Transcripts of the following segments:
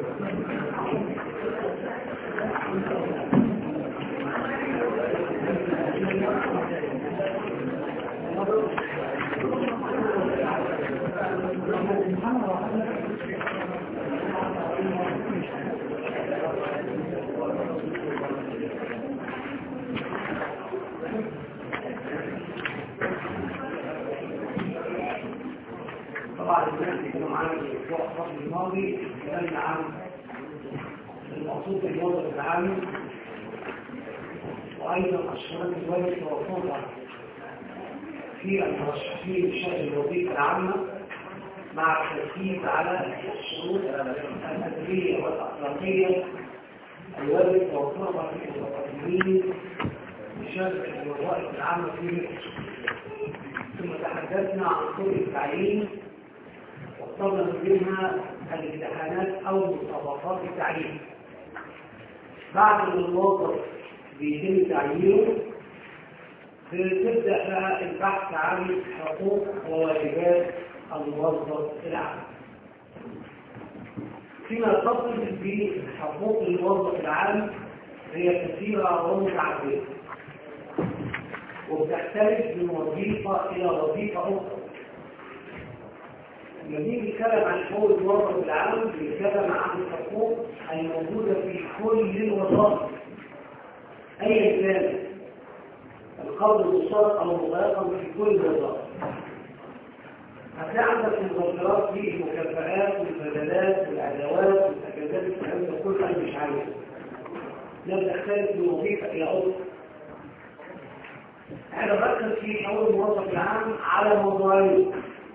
طبعا الناس اللي كانوا معانا في الاسبوع الفصل الماضي اتكلمنا عن المقصود بالوظيفه العامه وايضا الشروط الواجب توفرها في المرشحين لشأن الوظيفه العامه مع التركيز على الشروط الأدبية والأخلاقية الواجب توفرها في المقدمين لشأن الوظائف العامة في مصر ثم تحدثنا عن طرق التعيين واخترنا منها الامتحانات او مسابقات التعيين بعد ما الموظف بيتم تعيينه بتبدا بقى البحث عن حقوق وواجبات الموظف العام فيما يتصل بحقوق الموظف العام هي كثيره ومتعدده وبتختلف من وظيفة إلى وظيفة أخرى. لما نيجي نتكلم عن حقوق الموظف العام بنتكلم عن الحقوق الموجودة في كل الوظائف. أيا كان القبض المشترك أو مغلقا في كل الوظائف. هتلاقي عندك المذكرات في المكافآت والبدلات والأدوات والأجازات الكلام ده كله أنا مش عايزه. لا بتختلف من وظيفة إلى أخرى. انا بركز في حول الموظف العام على موضوعين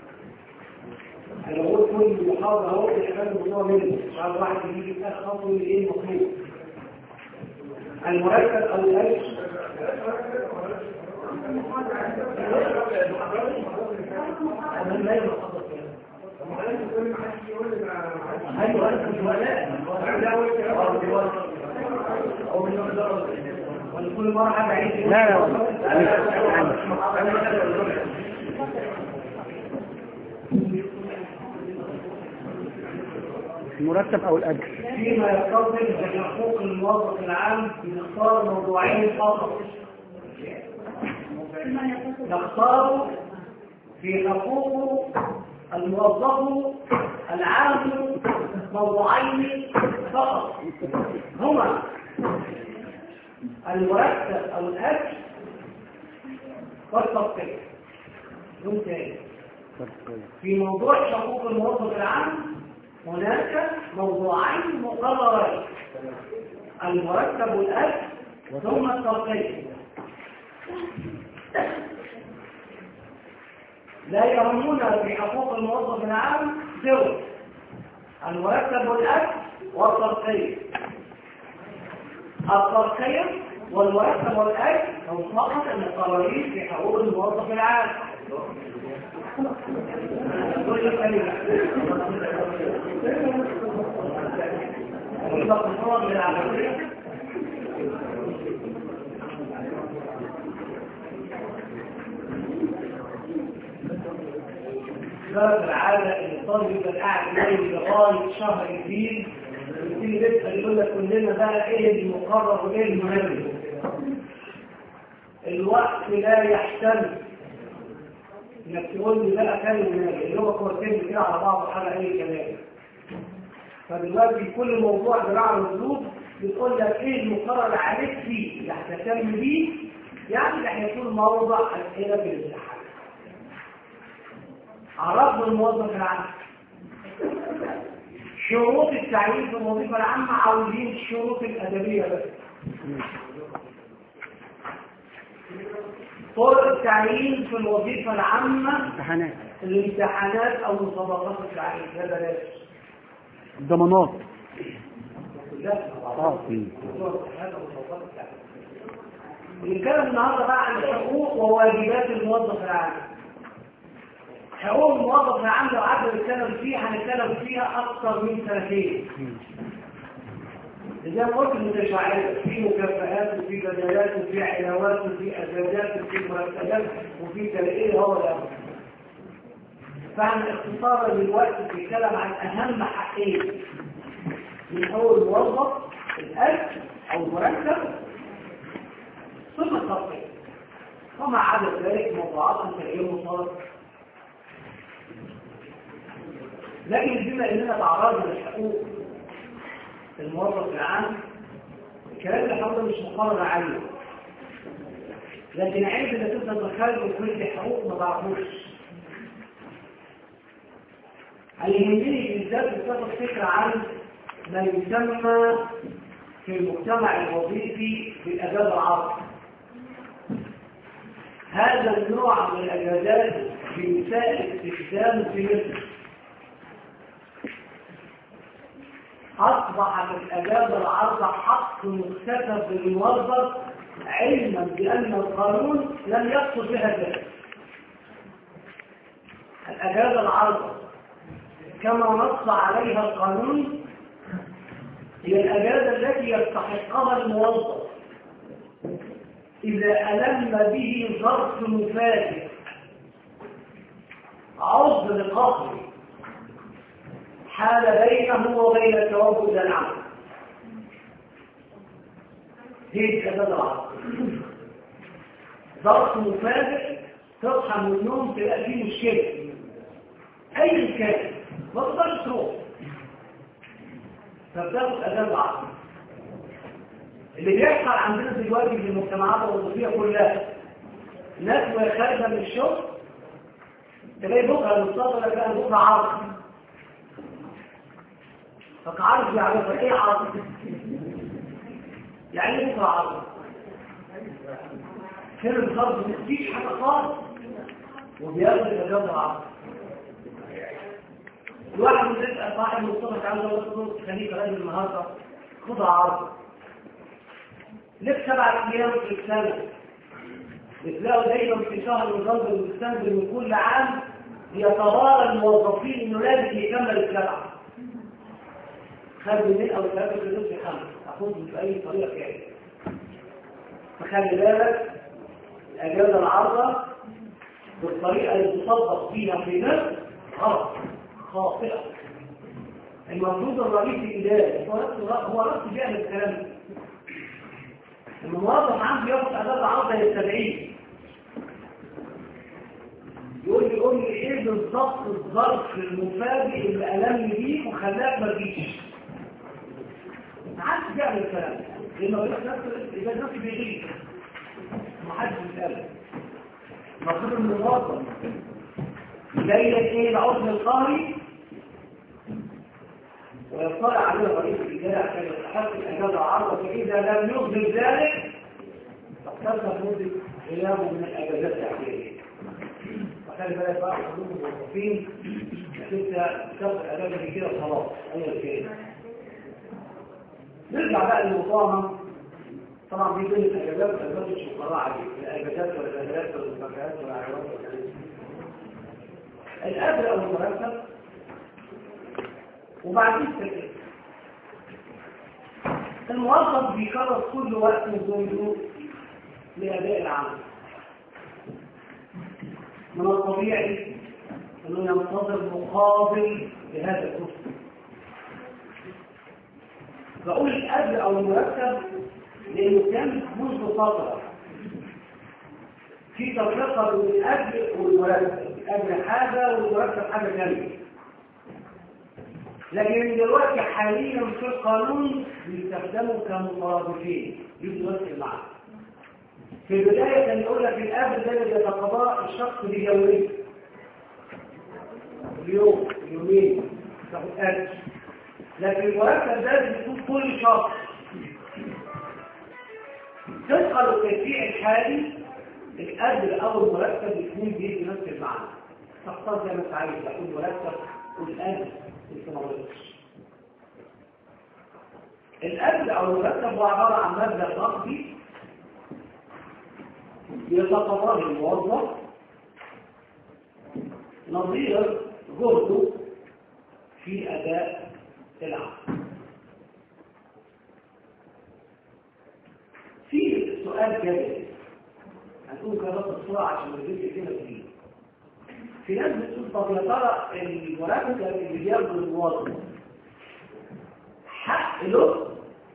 انا بقول كل محاضره اهو بيحتاج موضوع منه مش عايز واحد يجي في اخر خطوه يقول ايه المطلوب المركز او الاجر ايوه انت مش ولا كل مرة حاجة عيد لا لا المرتب او الاجر فيما يتصل بحقوق الموظف العام بنختار موضوعين فقط نختار في حقوق الموظف العام موضوعين فقط هما المرتب او الاجر والتفصيل دول تاني في موضوع حقوق الموظف العام هناك موضوعين مقررين المرتب والاجر ثم التفصيل لا يهمنا في حقوق الموظف العام سوى المرتب والاجر والتفصيل الترقية والمرتب والأجر هم فقط المقررين في حقوق الموظف العام كل كلمة الصور للعملية درجة العادة ان الطالب يبقى قاعد ليل لغاية شهر جديد يبتدي لسه يقول لك كلنا بقى ايه المقرر وايه المهم الوقت لا يحتمل انك تقول لي بقى كلمه اللي هو كورتين كده على بعض حاجه اي كلام فدلوقتي كل موضوع زراعه مظبوط بتقول لك ايه المقرر عليك فيه اللي هتهتم بيه يعني اللي هيكون موضع اسئله في الامتحان عرفنا الموظف العام شروط التعيين في الوظيفه العامه عاوزين الشروط الادبيه بس طرق التعيين في الوظيفه العامه امتحانات الامتحانات او مسابقات التعيين ده بلاش الضمانات لا اه بنتكلم النهارده بقى عن حقوق وواجبات الموظف العام حقوق الموظف العام لو قعدنا نتكلم فيها هنتكلم فيها اكثر من سنتين زي ما قلت المتشعبة في مكافآت وفي بدلات وفي علاوات وفي أزواجات وفي مرتبات وفي تلقيه هو ده فاحنا اختصارا للوقت بنتكلم عن أهم حقين من اول موظف الاجر او المرتب ثم التصحيح وما عدا ذلك موضوعات تغيير مصادر لكن بما اننا تعرضنا لحقوق الموظف العام الكلام اللي حصل مش مقارنه عليه لكن عيب انك انت تتخيل وكل حقوق ما تعرفوش اللي يهمني بالذات بتاخد فكره عن ما يسمى في المجتمع الوظيفي بالاجازه العصر هذا النوع من الاجازات بيساء استخدامه في مصر أصبحت الأجازة العرضة حق مكتسب للموظف علما بأن القانون لم يقصد بها ذلك الأجازة العرضة كما نص عليها القانون هي الأجازة التي يستحقها الموظف إذا ألم به ظرف مفاجئ عذر قهري حال بينه وبين التوبد العمل هي الأجازة العرض ظرف مفاجئ تصحى من النوم تلاقي فيه مشكلة أي كان ما تقدرش تروح فبتاخد أجازة عرض اللي بيحصل عندنا دلوقتي في المجتمعات الوظيفية كلها الناس وهي خارجة من الشغل تلاقي بكرة المستقبل تلاقي بكرة عرض فكعرض يعرفها ايه عرض يعني ايه بكرة عرض كان الخرج مفيش حاجة خالص وبياخد الإجابة العرض الواحد من يسأل صاحب مصطفى تعالى الله خليفة غير النهارده خد عرض لك سبع ايام في السنة بتلاقوا دايما في شهر الغرب المستنزل من كل عام بيتوارى الموظفين انه لازم يكمل السبعة خد من او ثلاثة في نصف خمس اخذهم بأي طريقة كانت فخلي بالك الأجازة العارضة بالطريقة اللي تصدق فيها في نفس غلط خاطئة المفروض الرئيس الإداري هو نفسه هو نفسه بيعمل الكلام ده لما موظف عنده ياخد أجازة عارضة يستدعيه يقول لي قول لي ايه بالظبط الظرف المفاجئ اللي ألم بيك وخلاك ما تجيش ما حدش بيعمل الكلام ده لانه بيقول نفسه اذا نفسه بيغيب ما حدش بيتكلم المفروض ان الموظف يبين ايه العذر القهري ويطلع عليه رئيس الاداره عشان يستحق الاجازه العارضه فاذا لم يخبر ذلك فاقتصر مده غيابه من الاجازات الاحتياجيه وخلي بالك بقى حدود الموظفين انت تاخد اجازه دي كده خلاص ايا كان نرجع بقى للمقاومه طبعا دي بين الاجازات والاجازات الشقراء عليه الاجازات والاجازات والمكافآت والعيارات والكلام الاجر او المرتب وبعدين التكليف الموظف بيكرر كل وقت وجوده لاداء العمل من الطبيعي انه ينتظر مقابل لهذا الكفر بقول الاجر او المرتب لانه كان منذ فتره في تفرقه بين الاجر والمرتب الاجر حاجه والمرتب حاجه ثانيه لكن دلوقتي حاليا في القانون بيستخدموا كمترادفين يتوصل معا في البدايه كان يقول لك الاجر ده اللي يتقاضاه الشخص بيومين اليوم يومين تاخد اجر لكن المرتب ده بيكون كل شهر طبقا للتشريع الحالي الاجر او المرتب يكون بيدي نفس المعنى تختار زي ما انت عايز تقول مرتب والاجر انت ما غلطتش الاجر او المرتب هو عباره عن مبلغ نقدي يتقاضاه الموظف نظير جهده في اداء العمل في سؤال جديد هنقول كده بس بسرعه عشان الفيديو كده فيه في ناس بتقول طب يا ترى المرتب اللي بياخده الموظف حق حق له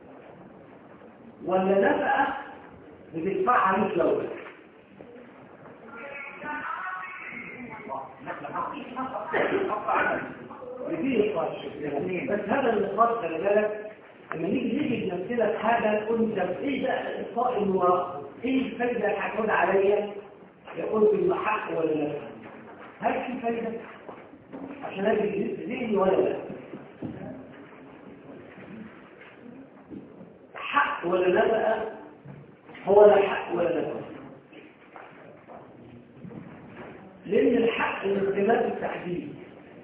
ولا نفقة بتدفعها ليك لولا بدي نقاش بس هذا النقاش خلي بالك لما نيجي نيجي نمثلها في حاجه نقول انت ايه ده الاخطاء اللي وراه؟ ايه الفايده اللي هتعود عليا؟ يقول في حق ولا لا؟ هل في فايده؟ عشان اجي ذهني ولا لا؟ حق ولا لا بقى؟ هو لا حق ولا لا لان الحق من خلال التحديد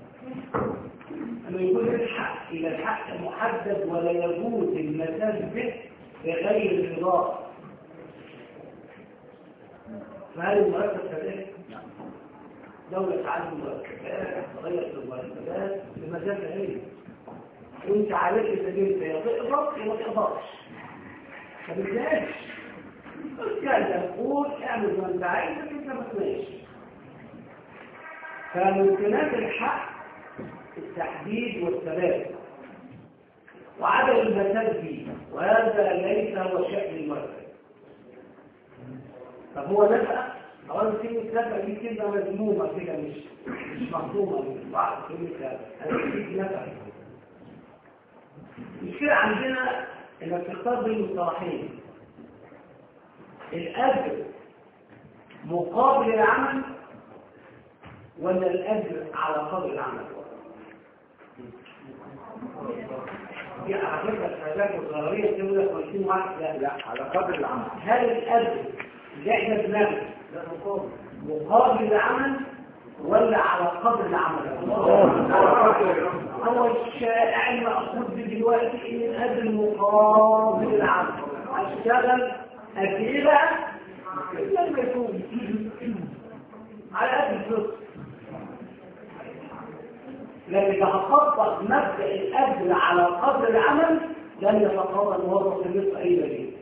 أنه يكون الحق إلى الحق محدد ولا يجوز المساس به بغير رضاه فهل المرتب كذلك؟ دولة تعلم المرتبات تغير في المرتبات بمجال هي وانت عليك سجلت يا تقبض يا ما تقبضش ما بدهاش كان تقول اعمل ما انت عايز انت ما تسمعش فممكنات الحق التحديد والثبات وعدم المساد فيه وهذا ليس هو شأن المرتب طب هو نفع أولا كلمة نفع دي كلمة مذمومة كده مش مش مفهومة من بعض كلمة كلمة نفع المشكلة عندنا انك تختار بين المصطلحين الأجر مقابل العمل ولا الأجر على قدر العمل دي على فكرة الحاجات الصغيرة تقول لك 50 واحد لا لا على قدر العمل هل الأجر اللي احنا بنعمل مقابل العمل ولا على قدر العمل؟ هو الشائع المقصود به دلوقتي ان الأجر مقابل العمل اشتغل قد ايه بقى؟ لما يكون على قد الفلوس لكن إذا هتطبق مبدأ الأجر على قدر العمل لن يتقاضى الموظف النصف أي مجيء.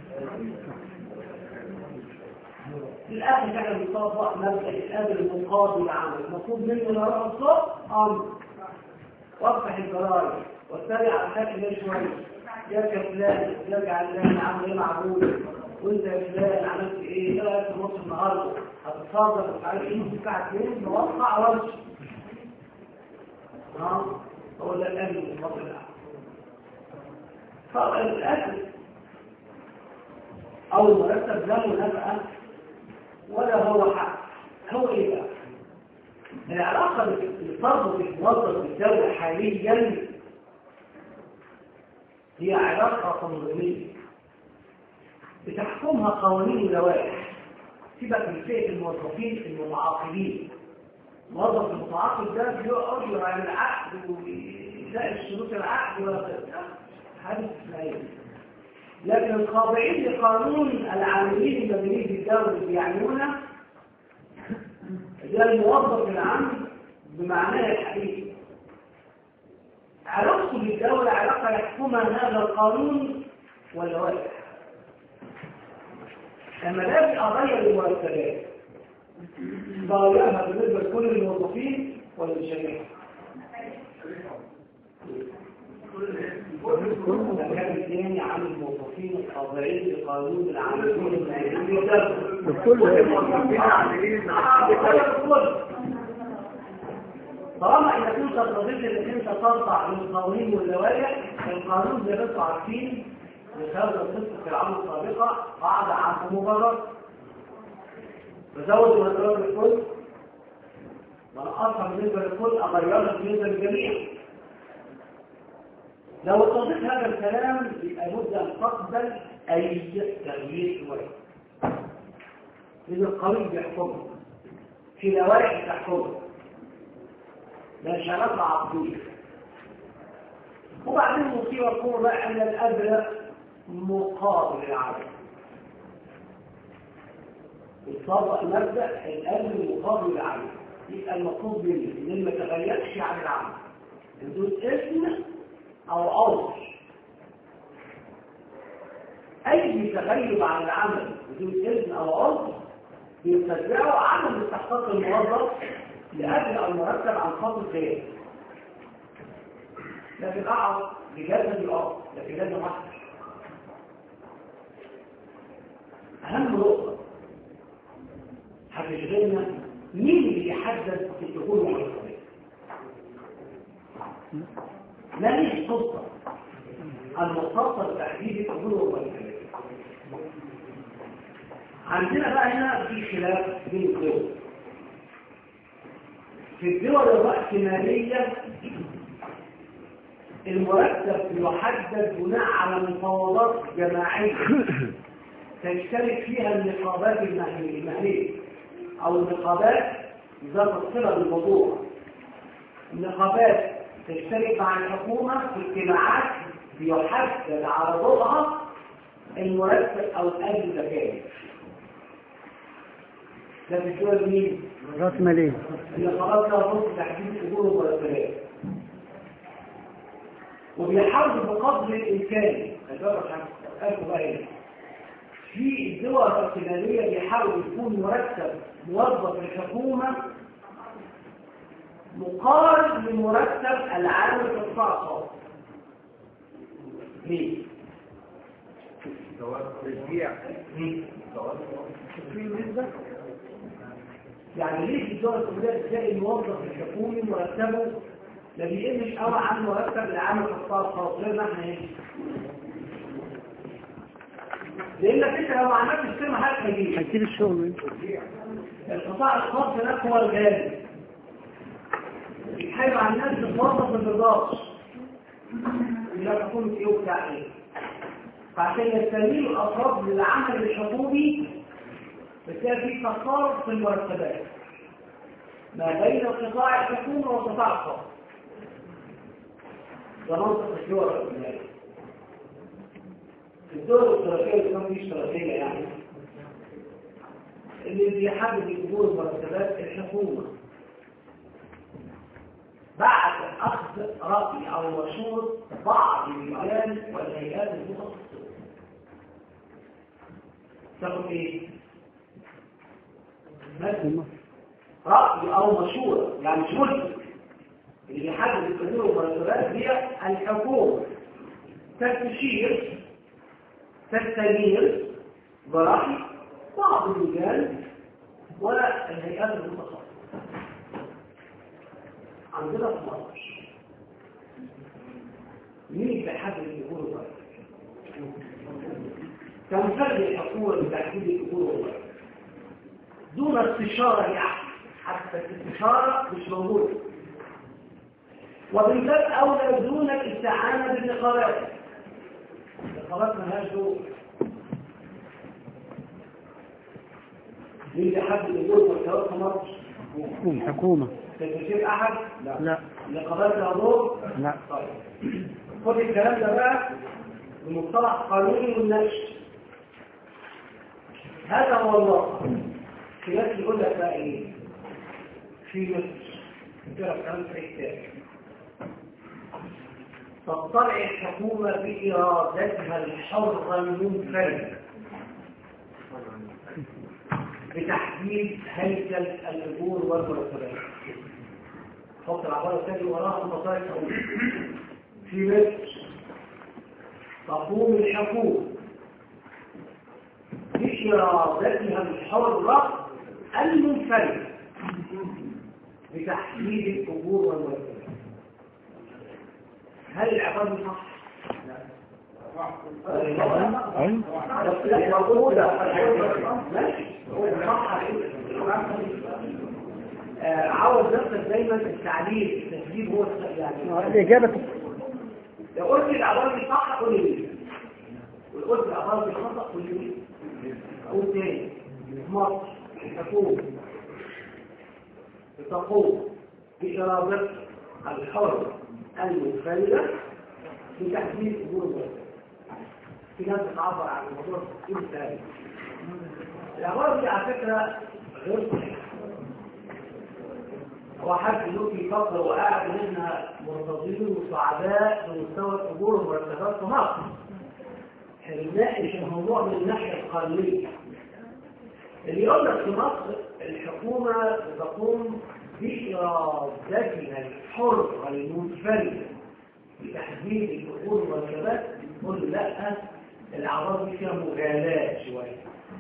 الآخر كان بيطبق مبدأ الأجر المقابل العمل المطلوب منه لو رأى الصوت أمر وافتح الجرايد واتبع على الحاكم ده شوية يا فلان يرجع فلان عمل ايه معقول وانت يا فلان عملت ايه ايه رايك في مصر النهارده هتتصرف مش عارف ايه الساعه 2 نوقع وامشي هو ده الأمن من فضل الله فالأكل أو المرتب له نفعة ولا هو حق هو إيه بقى؟ العلاقة اللي تربط الموظف بالدولة حاليا هي علاقة تنظيمية بتحكمها قوانين ولوائح سيبك من فئة الموظفين المتعاقدين موظف المتعاقد ده بيقعد يعمل عقد ويلاقي شروط العقد ولا حدث اسماعيل لكن الخاضعين لقانون العاملين المدنيين بالدولة اللي بيعملونه ده الموظف العام بمعناه الحقيقي علاقته بالدولة علاقة يحكمها هذا القانون واللوائح لما باجي اغير المرتبات ضايعها بالنسبة لكل الموظفين ولا الجميع؟ المكان الثاني عن الموظفين الخاضعين لقانون العاملين الماليين الكل الموظفين عاملين طالما انك انت ترضيت انك انت ترفع من القوانين واللوائح القانون زي ما انتم عارفين لهذا القسم في العام السابقه قاعده عن مبرر بزود مرتبات الكل ونقصها بالنسبه للكل اغيرها بالنسبه للجميع لو اضطريت هذا الكلام يبقى بد ان تقبل اي تغيير شويه لان القانون بيحكمه في لوائح تحكمه ده شرط عقليه وبعدين المصيبه تكون بقى ان الاجر مقابل العمل يطبق مبدا الاجر مقابل العمل يبقى المطلوب مني ان ما تغيرش عن العمل بدون اسم او عرض اي تغيب عن العمل بدون اذن او عرض يتبعه عدم استحقاق الموظف لاجل المرتب عن فضل غيره لكن اقعد بجسد الأرض لكن لازم واحد أهم نقطة هتشغلنا مين اللي يحدد الدخول والخروج ماليش سلطة المختصة بتحديد الدخول والخروج عندنا بقى هنا في خلاف بين الدول في الدول الرأسمالية المرتب يحدد بناء على مفاوضات جماعية تشترك فيها النقابات المهنية أو النقابات ذات الصلة بالموضوع النقابات تشترك مع الحكومة في اجتماعات بيحدد على ضوءها المرتب أو الأجر الزكاة ده في الدول مين؟ راس مالية النقابات لها نص تحديد أجور المرتبات وبيحاولوا بقدر الإمكان أجرب أقول بقى هنا في الدول الرأسمالية بيحاول يكون مرتب موظف الحكومة مقارب لمرتب العامل في القطاع الخاص. ليه؟ تشجيع ليه؟ في نسبة يعني ليه في الدول السعودية تلاقي الموظف الحكومي مرتبه ما بيقلش قوي عن مرتب العامل في القطاع الخاص غير ما احنا هنا لانك انت لو ما عملتش كلمه حاجه هيجيش هيسيب الشغل القطاع الخاص هناك هو الغالي بيتحايلوا على الناس تتوظف ما ترضاش لا تكون في يوم بتاع ايه فعشان يستميل الافراد للعمل الحكومي بتلاقي في تقارب في المرتبات ما بين القطاع الحكومي والقطاع الخاص ده منطق الدول الرأسمالية الدول الاشتراكية اللي كان فيه اشتراكية يعني اللي بيحدد الأجور المرتبات الحكومة بعد أخذ رأي أو مشورة بعض اللجان والهيئات المتخصصة تاخد إيه؟ مثلا رأي أو مشورة يعني مش ملك اللي بيحدد الأجور والمرتبات هي الحكومة تستشير تستنير برأي بعض اللجان ولا الهيئات المتخصصة عندنا في مصر مين اللي بيحدد الأجور والمرتبات؟ تنفرد الحكومة بتحديد الأجور والمرتبات دون استشارة يعني حتى الاستشارة مش موجودة ومن باب أولى دون الاستعانة بالنقابات النقابات ملهاش دور مين بيحدد الأجور والمرتبات في مصر؟ حكومة حكومة تستشير أحد؟ لا النقابات لها دور؟ لا طيب خد الكلام ده بقى بمصطلح قانوني والنشر هذا هو الواقع في ناس يقول لك بقى ايه في مصر ترى كلام في الكتاب تطلع الحكومة بإرادتها الحرة المنفردة بتحديد هيكل الأجور والمرتبات حط العبارة الثانية وراها المصاري السعودية في مصر تقوم الحكومة بإرادتها الحرة المنفردة بتحديد الأجور والمرتبات هل العبارة دي صح؟ بس لا موجودة ماشي صح آه، عاوز نفسك دايما التعليل التسجيل هو الس- يعني الإجابة لو قلت العبارة دي صح قول لي لو قلت العبارة دي خطأ قول لي قول تاني مصر الحكومة تقوم بإرادة الحرة المنفردة بتحديد أمور الوطن في ناس بتعبر عن الموضوع كتير تاني العبارة دي على فكرة غير صحيحة هو حد يلقي فقر وقاعد ان احنا مرتضين وسعداء بمستوى الاجور والمرتبات في مصر احنا بنناقش الموضوع من الناحيه القانونيه اللي يقول لك في مصر الحكومه تقوم بارادتها الحره المنفرده في تحديد الأجور والمرتبات نقول له لا الأعراض دي فيها مغالاة شوية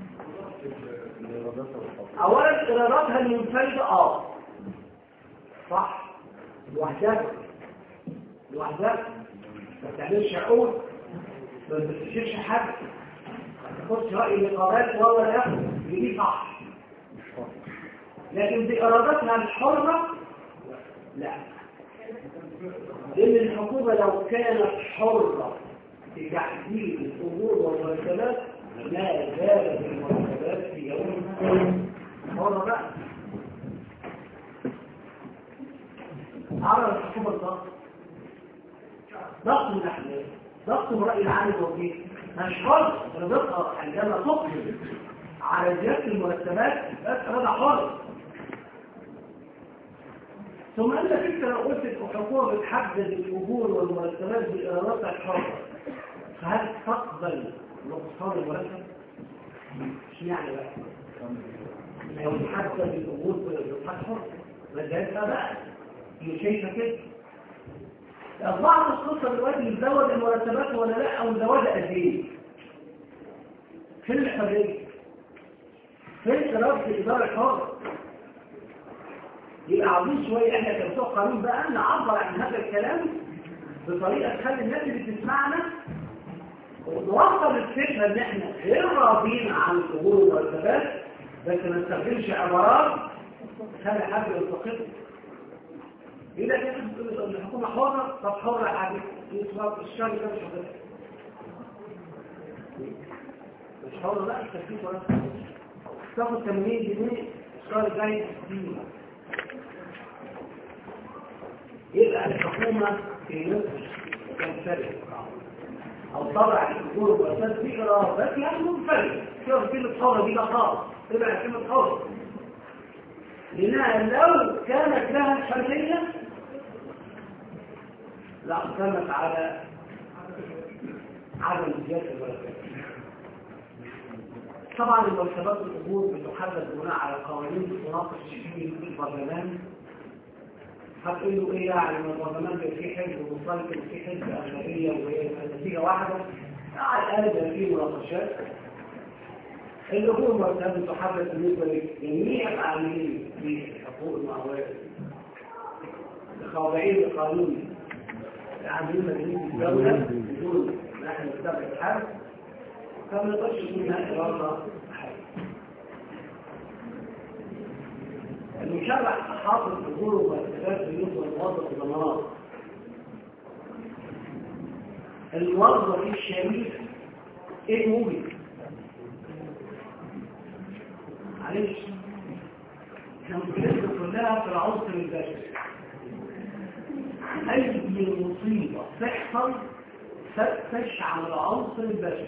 أولا إيراداتها المنفردة اه صح لوحدها لوحدها ما بتعملش عقود ما بتستشيرش حد ما تاخدش رأي النقابات ولا ياخد دي صح لكن بإرادتها الحرة لا لأن الحكومة لو كانت حرة في تحديد الأمور والمرتبات لا زالت المرتبات في يومها حرة بقى عرض الحكومة الضغط ضغط من الأحلام ضغط من رأي العام الوظيفي مش حر رضتها عندما تقبل على زيادة المرتبات بس هذا حر ثم انت انت لو قلت الحكومه بتحدد الاجور والمرتبات بالايرادات الحره فهل تقبل نقصان المرتب؟ مش يعني بقى لو تحدد الاجور بالايرادات الحره ما ده يبقى بقى هي شايفه كده بعض القصه دلوقتي بتزود المرتبات ولا لا او مزوده قد ايه؟ فين الحريه؟ فين اراده الاداره الحره؟ يبقى عاوزين شوية احنا كبتوع قانون بقى نعبر عن هذا الكلام بطريقة تخلي الناس اللي بتسمعنا ونوصل الفكرة ان احنا غير راضيين عن القبول والمرتبات بس ما نستخدمش عبارات تخلي حد يلتقط يقول لك الحكومة حرة طب حرة يا حبيبي يصرف الشهر ده مش حرة مش حرة لا التكليف ولا تاخد 80 جنيه الشهر الجاي 60 يبقى الحكومة في نصف تنفرد أو طبع الأجور والأساس في إرادات يعني منفرد شوف كلمة حرة دي خالص تبع كلمة حرة لأنها لو كانت لها الحرية لاعتمد على عدم زيادة المرتبات طبعا المرتبات الأجور بتحدد بناء على قوانين تناقش في البرلمان هتقول له ايه يعني ما البرلمان كان فيه حزب ومسلم وفيه حزب اغلبيه والنتيجه واحده على الاقل بقى فيه مناقشات الامور مرتبه تحدد بالنسبه لجميع العاملين في حقوق المعوات الخاضعين للقانون العاملين المدنيين في الدوله بدون ما احنا نتبع الحرب فما نقدرش يكون هناك برضه المشرع حاطط الظهور والمرتبات بالنسبه للموظف الضمانات الموظف الشريف ايه موجب معلش احنا مشكلتنا كلها في العنصر البشري اي مصيبه تحصل فتش على العنصر البشري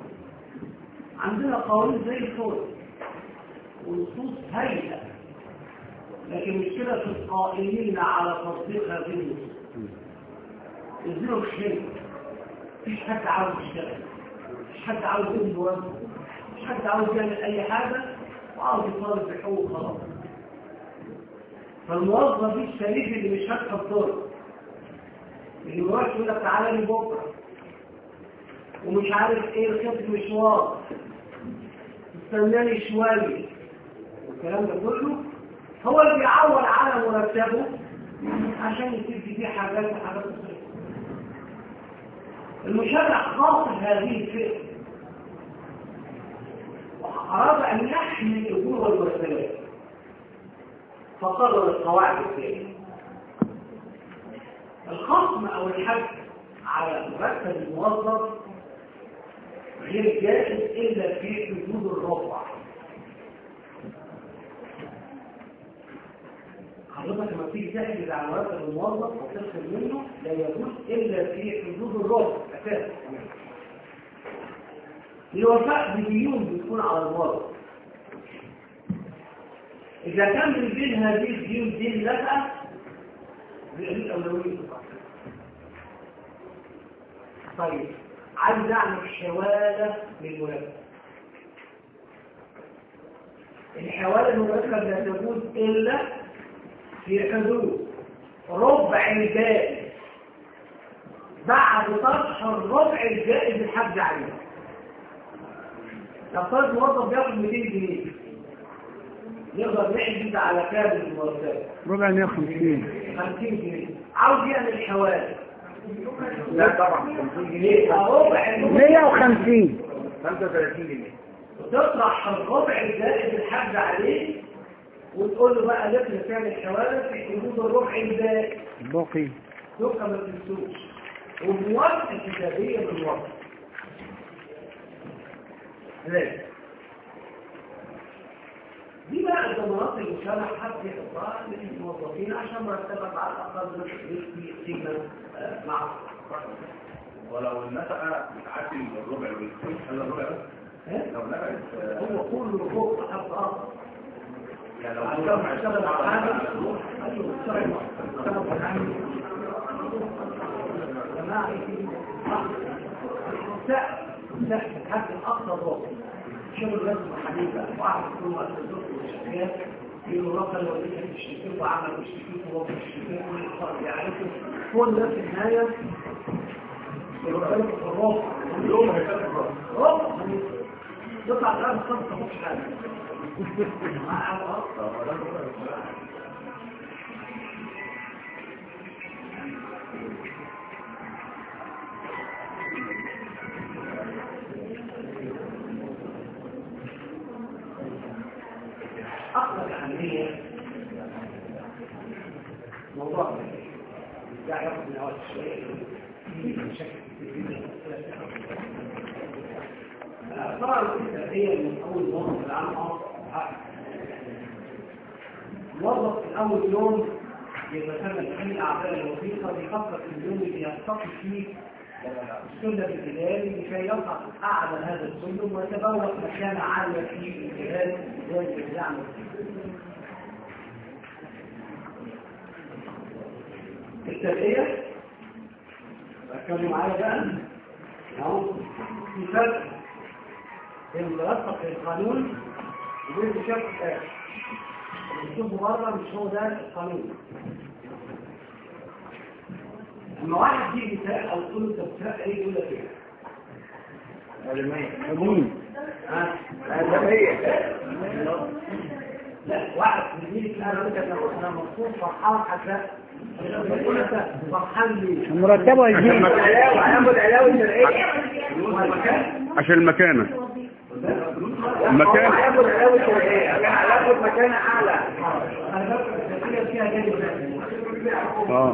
عندنا قوانين زي الفل ونصوص هايله لكن مشكلة القائمين على تطبيق هذه النصوص يزيروا الشيء مفيش حد عاوز يشتغل مفيش حد عاوز يبني وزنه مفيش حد عاوز يعمل اي حاجة وعاوز يطالب بحقوق خلاص فالموظف دي الشريف اللي مش هدفع الطرق اللي بيروح يقول لك تعالى لي بكره ومش عارف ايه الخط مش واضح استناني شويه والكلام ده كله هو اللي بيعول على مرتبه عشان يصير فيه حاجات وحاجات بسيطه المشرع قاصد هذه الفئه وأراد أن يحمي الأجور والمرتبات فقرر القواعد التالية الخصم أو الحد على مرتب الموظف غير جائز إلا في حدود الرفع حضرتك لما تيجي تحجز على مرتب الموظف وتدخل منه لا يجوز الا في حدود الربع اساسا الوفاء بديون بتكون على الموظف اذا كان من بين هذه الديون دين لك بيقول اولويه طيب عايز اعمل حواله للمرتب الحواله المرتب لا تجوز الا في حدود ربع الباقي بعد طرح الربع الجائز الحج عليه نفترض موظف بياخد 200 جنيه يقدر يحجز على كام المرتب ربع 150 50 جنيه عاوز يعمل حوالي لا طبعا 50 جنيه يبقى ربع المرتب 150 35 جنيه وتطرح الربع الزائد الحج عليه وتقول له بقى لفل تعمل حوالي في حدود الربع الزائد باقي يبقى ما تنسوش وموافقة كتابية بالوقت ليه؟ دي بقى الضمانات اللي المجتمع حد يحطها للموظفين عشان مرتبك على الاقل يكفي سيجنال معه ولو النفقه بتعدي الربع والثلث هذا الربع بس ها؟ لو نفقت هو كله فوق حد اخر يعني لو عشان كان اشتغل على حاجه ايوه اشتغل اشتغل على حاجه يا جماعه سقف سقف الحد الاقصى الرابع شغل لازم حبيبه واحد يكون وقت الدكتور والشركات يقولوا ربنا لو دي تشتكي وعمل تشتكي وهو تشتكي ويعرفوا كل ده في النهايه يبقى في الرابع يوم هيكلم رابع يطلع الان خمسه مش حاجه مع الأرض. أكثر أهمية موضوع يعني ياخد من أول شوية في مشاكل كتير آه، طبعا التربية من أول موظف العام أصلا موظف في أول يوم يتسمى فيه أعداء الوظيفة بيفكر في اليوم اللي يرتقي فيه السلم الإداري لكي يصعد أعلى هذا السلم ويتبوأ مكانة عالية في الجهاز زي اللي بيعمل الترقية ركزوا معايا بقى اهو في فرق بين المرتب في القانون وبين الشرط الآخر اللي بتشوفه بره مش هو ده القانون لما واحد يجي يسأل او تقول له انت بتسأل ايه يقول لك ايه؟ قديم ها؟ آدمية لا واحد بيجي لك انا انت انا مبسوط فرحان حتى يقول انت فرحان ليه؟ مرتبه يزيد علاوة هناخد علاوة شرعية والمكان عشان المكانة المكان هناخد علاوة شرعية هناخد مكانة أعلى انا بفكر التربيه فيها جانب ثاني. اه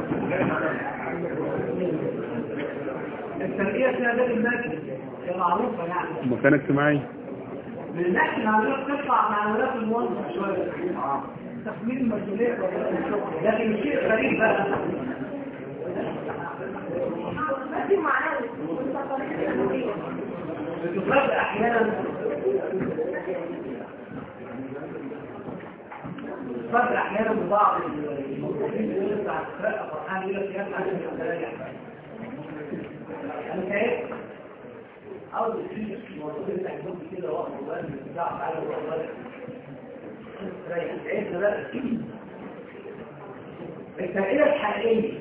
التربيه فيها جانب مادي هي معروفه يعني مكانة اجتماعي من الناحيه العمليه بتطلع مع عمليات الموظف شويه تحميل المسؤوليه لكن الشيء الغريب بقى بتفرق احيانا بتفرق احيانا ببعض الموظفين اللي يقول بتاع الفرقه فرحان يقول لك يا ابني عشان استريح انا تعبت او في الموظفين اللي عندهم كده وقفوا بقى بتاع تعالى والله استريح تعبت بقى التغيير الحقيقي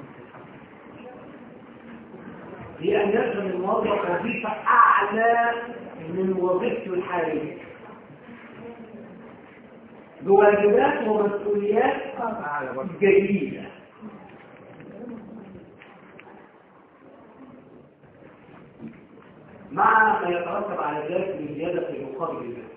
هي أن يدخل الموظف وظيفة أعلى من وظيفته الحالية بواجبات ومسؤوليات جديدة مع ما يترتب على ذلك من زيادة في مقابل المال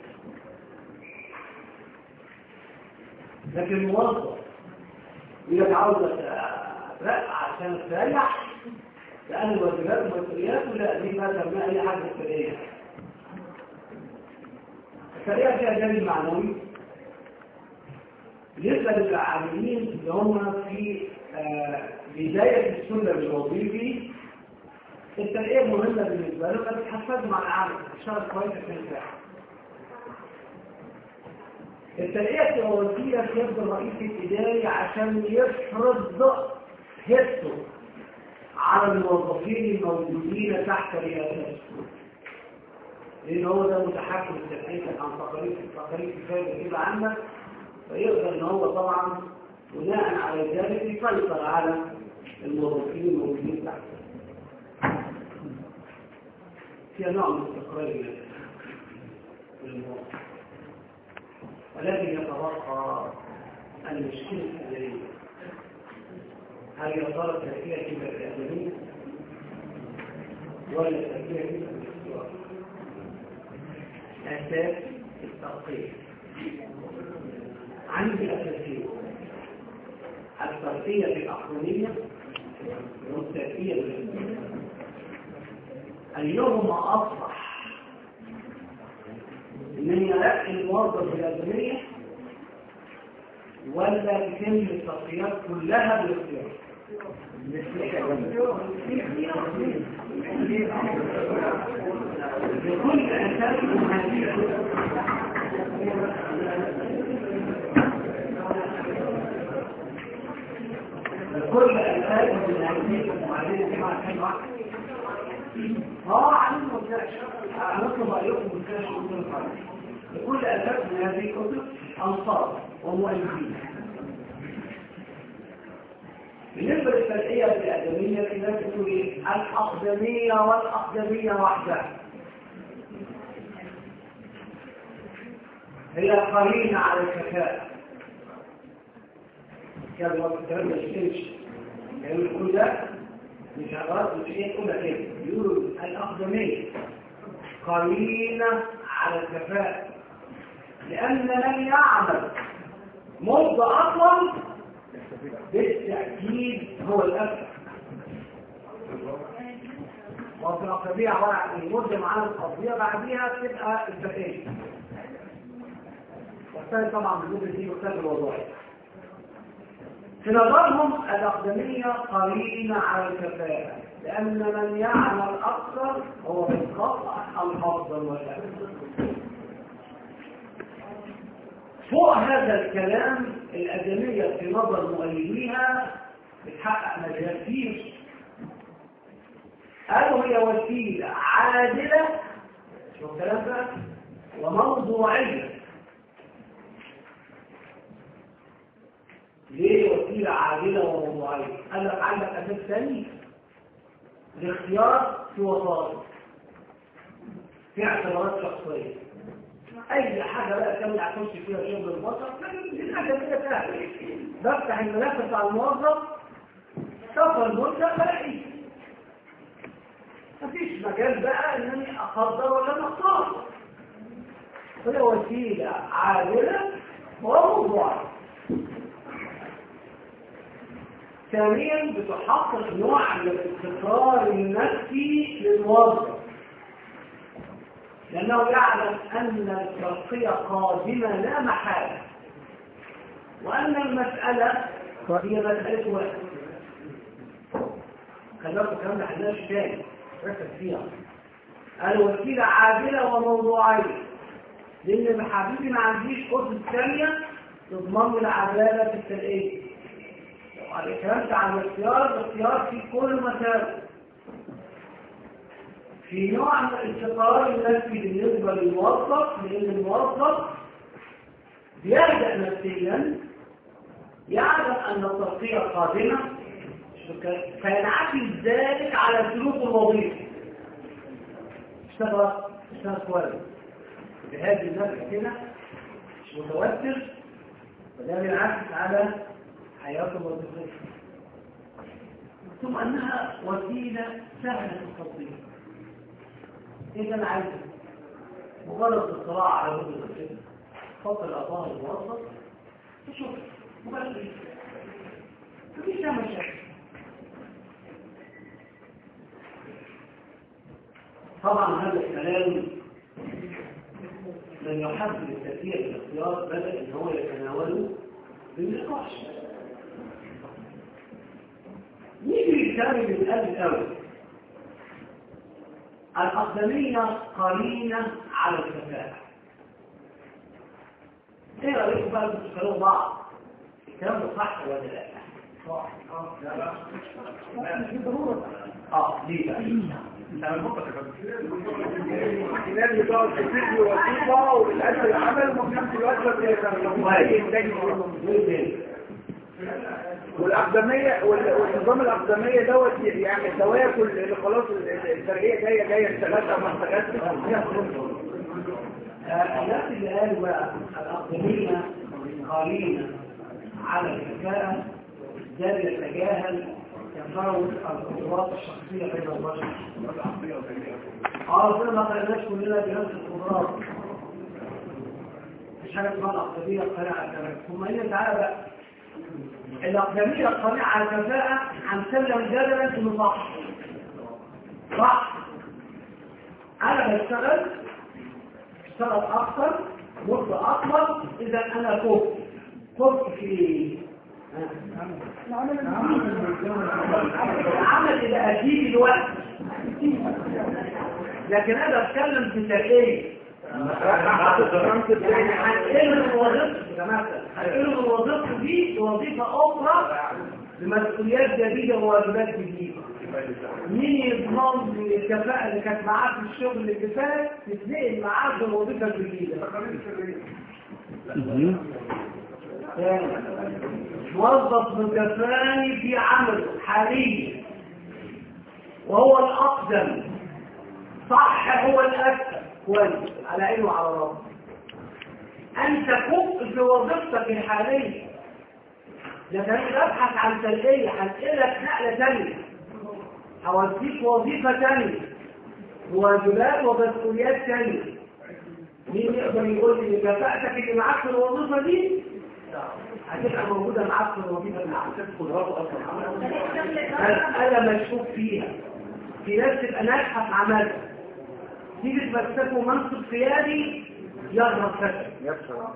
لكن الموظف يقول عاوز لا عشان استريح لأن الواجبات والمسؤوليات لا دي ما تسمى أي حاجة سرية السرية فيها جانب معنوي بالنسبة للعاملين اللي هم في آه، بداية السلم الوظيفي الترقية مهمة بالنسبة له فبتحفزه مع العامل تشتغل كويس في الفعل الترقية الوظيفية بيبقى الرئيس الإداري عشان يفرض حسه على الموظفين الموجودين تحت رئاسته لان هو ده متحكم التحقيق عن تقارير تقارير كفايه كده عندك فيقدر ان هو طبعا بناء على ذلك يسيطر على الموظفين الموجودين تحت فيها نوع من التقرير للموضوع ولكن يتبقى المشكلة الأدبية هل يا ترى التأثير كلمة الأدبية ولا التأثير كلمة الاختيار أساس الترقية عندي أساسين الترقية الأقليمية والترقية الأدبية اليوم أصبح من يلاقي الموظف الأدمية ولا بكم التغطيات كلها بالاختيار بكل أساس من هذه بكل أساس من هذه المعادلة كما كان واحد اه علم مبدأش هنطلب عليكم مبدأش كل الفرق لكل أساس من هذه الكتب أنصار ومؤلفين بالنسبة للفرقية الأقدمية الناس تقول إيه؟ الأقدمية والأقدمية وحدها هي قرينة على الكفاءة كان وقت الكلام ما يشتمش كانوا يقول ده مش عبارات مش ايه تقولها كده يقولوا الأقدمية قرينة على الكفاءة لأن من يعمل مدة أطول بالتأكيد هو الأكثر وفي الأقدمية عبارة عن المدة معانا القضية بعديها تبقى الفقيه والثاني طبعا بالنسبة دي مختلف الوظائف في نظرهم الأقدمية قرينة على الكفاءة لأن من يعمل أكثر هو بالقطع الأفضل والأفضل فوق هذا الكلام الأدمية في نظر مؤلفيها بتحقق مجال كتير قالوا هي وسيلة عادلة شو الكلام ده وموضوعية ليه وسيلة عادلة وموضوعية؟ قال لك عندك أساس ثاني الاختيار في وسائط في اعتبارات شخصية أي حاجة بقى كامل أخش فيها شغل البشر لكن حاجة كده سهلة بفتح الملف بتاع الموظف سفر المدة بلاقيه مفيش مجال بقى إنني أقدر ولا ما أختار هي وسيلة عادلة وموضوعية ثانيا بتحقق نوع من الاستقرار النفسي للموظف لأنه يعلم أن الترقية قادمة لا محالة وأن المسألة هي مسألة وقت خلقوا الكلام ده حداش تاني ركز فيها الوسيلة عادلة وموضوعية لأن حبيبي ما عنديش أسس ثانية تضمن لي العدالة في التلقيه الكلام عن الاختيار الاختيار في كل مكان في نوع من الاستقرار النفسي بالنسبة للموظف لأن الموظف بيهدأ نفسيا يعلم أن الترقية قادمة فينعكس ذلك على سلوك الوظيفي اشتغل اشتغل كويس بهذه النفس كده مش متوتر وده بينعكس على حياته الوظيفية ثم أنها وسيلة سهلة التطبيق إذا أنا عايز مجرد الاطلاع على وجه الخير خط الأطار الموظف تشوف مباشر مفيش فيها مشاكل طبعا هذا الكلام من يحب التأثير بالاختيار بدأ ان هو يتناوله بالنقاش نيجي للكلام اللي بيتقال الاول الأقدمية قرينة على الكفاءة ايه رأيكم بقى بتتكلموا بعض الكلام ده صح ولا لا؟ صح اه لا لا اه ليه بقى؟ احتمال يقعد في فيديو وثيقة والأجل العمل وفي نفس الوقت ما بيتكلموا. طيب. والأقدمية وال- والنظام الأقدمية دوت يعني تواكل اللي خلاص الترقية جاية جاية اشتغلت أو ما اشتغلتش آه، الناس اللي قالوا بقى الأقدمية قليلة على الكفاءة ده بيتجاهل تفاوت القدرات الشخصية بين البشر. اه ربنا ما خلقناش كلنا بنفس القدرات. مش حاجة اسمها الأقدمية القناعة على الكفاءة. ثم هنا تعالى بقى الأقدمية القناعة على الكفاءة هنسلم جدلا إنه صح. صح. أنا بشتغل اشتغل اكثر مدة اطول اذا انا كفء كفء في ايه؟ العمل اللي اجيب الوقت لكن انا بتكلم في ترقيه يعني هنقل من وظيفتي كمثل هنقل من وظيفتي دي لوظيفه اخرى بمسؤوليات جديده وواجبات جديده مين يضمن لي الكفاءة اللي كانت معاه في الشغل اللي فات تتنقل معاه في الوظيفة الجديدة مهم. تاني. موظف متفاني في عمله حاليا وهو الأقدم صح هو الأكثر كويس على عينه وعلى راسه أنت كفء في وظيفتك الحالية لكن أنا ببحث عن ترقية هنقلك نقلة تانية هوديك وظيفة تانية وواجبات ومسؤوليات تانية مين يقدر يقول لي كفاءتك اللي معاك في الوظيفة دي هتبقى موجودة معاك في الوظيفة اللي معاك مسألة مشكوك فيها في ناس تبقى ناجحة في عملها تيجي تمسكه منصب قيادي يغرب فشل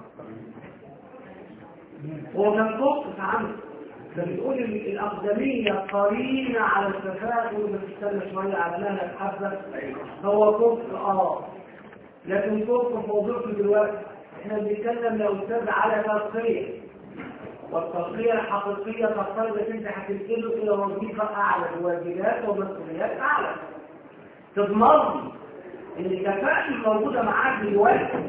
هو كان فوق في عمله ده بتقول ال- الأقدمية قرينة على الكفاءة تقول بس استنى شوية على مهلك حبة هو كفر اه لكن كفر في وظيفته دلوقتي احنا بنتكلم يا أستاذ على ترقية والترقية الحقيقية تفترض انك انت هتنقله إلى وظيفة أعلى بواجبات ومسؤوليات أعلى تضمن إن الكفاءة الموجودة معاك دلوقتي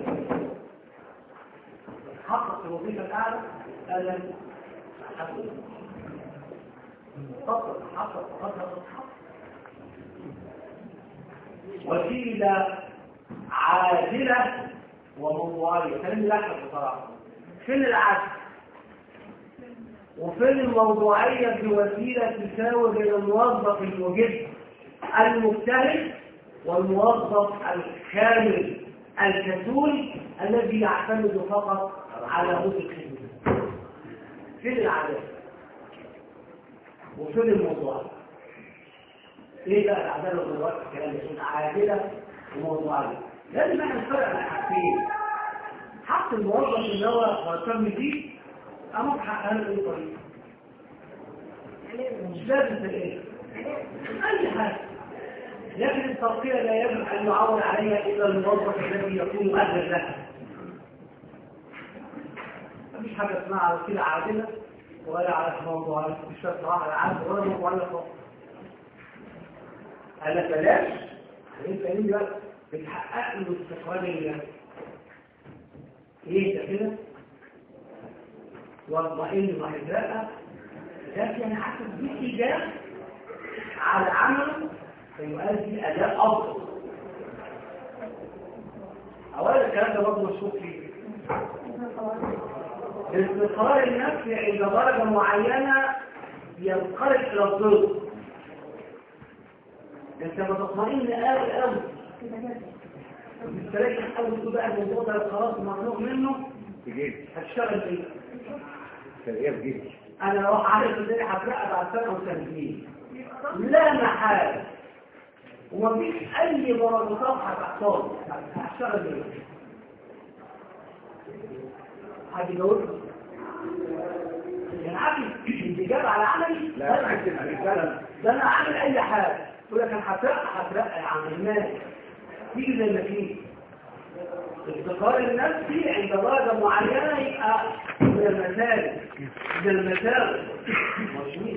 حقق الوظيفة الأعلى أنا حقق حقق حقق حقق حقق وسيلة عادلة وموضوعية كلام لحظة بصراحة فين العدل وفين الموضوعية بوسيلة تساوي بين الموظف المجد المجتهد والموظف الكامل الكسول الذي يعتمد فقط على مدة الخدمة فين العدالة وفين الموضوع ايه بقى العدالة والموضوع الكلام يكون عادلة وموضوعية لازم احنا نفرق بين حاجتين حق الموظف اللي هو مهتم بيه اما بحقها له اي طريقه مش لازم تلاقيه اي حاجه لكن الترقيه لا يجب ان يعول عليها الا الموظف الذي يكون اهلا لها مفيش حاجه اسمها وسيله عادله ولا على موضوع مش صراحه لا عادل ولا موضوعيه خالص قال لك بلاش انت قايلين بقى بتحقق له استقلاليه ايه ده كده واطمئن وحداء لكن حسب بالايجاب على عمله فيؤدي اداء افضل اولا الكلام ده برضه مشكوك فيه الاستقرار النفسي عند درجه معينه ينقلب الى الضغط انت ما تطمئن قوي قوي تستريح قوي تقول بقى الموضوع ده خلاص مخلوق منه هتشتغل فيه انا لو عارف ان انا هترقى بعد سنه وسنتين لا محاله ومفيش اي مرابطات هتحصل هشتغل ايه هتجاوبني يعني عارف الاجابه على عملي لا عكس الرسالة ده انا عامل اي حاجه يقول لك انا هترقى هترقى يا عم الناس تيجي زي ما تيجي الاستقرار النفسي عند درجه معينه يبقى من المسائل من المسائل مظبوط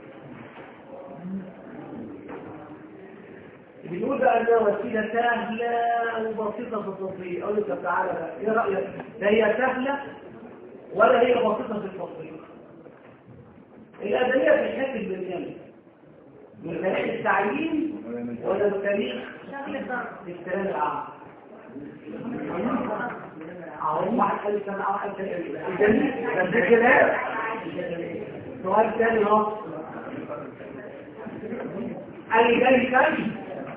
بيقول بقى انها وسيله سهله وبسيطه في التطبيق اقول لك تعالى بقى ايه رايك لا هي سهله ولا هي بسيطه في التطبيق الأدبية بتحكي بالجنة من تاريخ التعيين ولا من تاريخ الكلام العام أهو واحد قال لي كان واحد قال لي جميل بس ده كلام سؤال تاني اهو قال لي جاي كام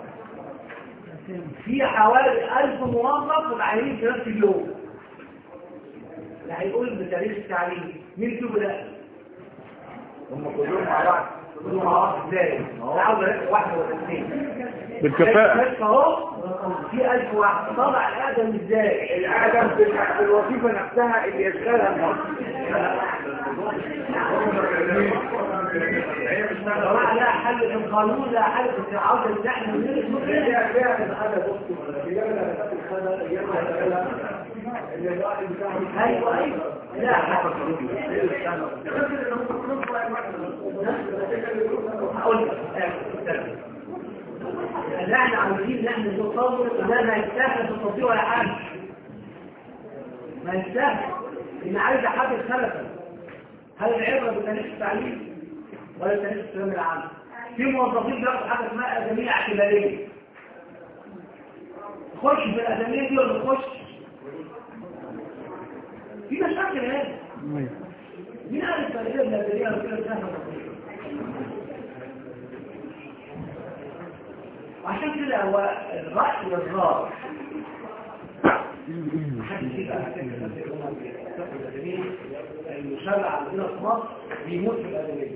في حوالي 1000 موظف وتعيين في نفس اليوم اللي هيقول بتاريخ التعليم مين فيهم ده؟ هم كلهم مع بعض كلهم مع بعض ازاي؟ تعالوا نركز واحد ولا اثنين بالكفاءة بس اهو في 1000 واحد طلع الادم ازاي؟ الادم في في الوظيفه نفسها اللي يشغلها المصري طبعا لا حل في القانون لا حل في عودة نحن ايوه ايوه لا حل هقول لك اللي احنا عاوزين نحن نتصور ده ما يستاهل في التطبيق ولا حاجه ما يستاهل ان عايز حد سلفا هل العبره بتاريخ التعليم ولا تاريخ السلام العام في موظفين بياخدوا حاجه اسمها ادميه اعتباريه تخش في الادميه دي ولا تخش في مشاكل هنا مين قال التاريخ الادميه ولا كده سهله وعشان كده هو الرأي والراي المشرع عندنا في مصر بيموت في الأدبية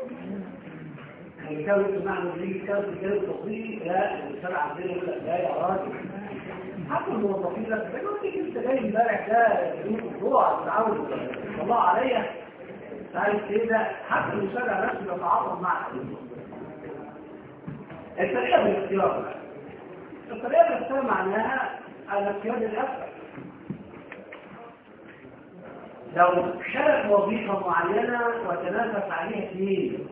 يعني كانوا يقولوا معنى دي كانوا في كلام تصديقي لا المشرع عندنا يقول لك لا يا راجل حتى الموظفين لك ده ما فيك انت جاي امبارح ده يوم الجوع متعود الله عليا عارف كده حتى المشرع نفسه بيتعاطف معك الطريقة بالاختيار الطريقة بالاختيار معناها الاختيار الأكثر لو شرف وظيفة معينة وتنافس عليها اثنين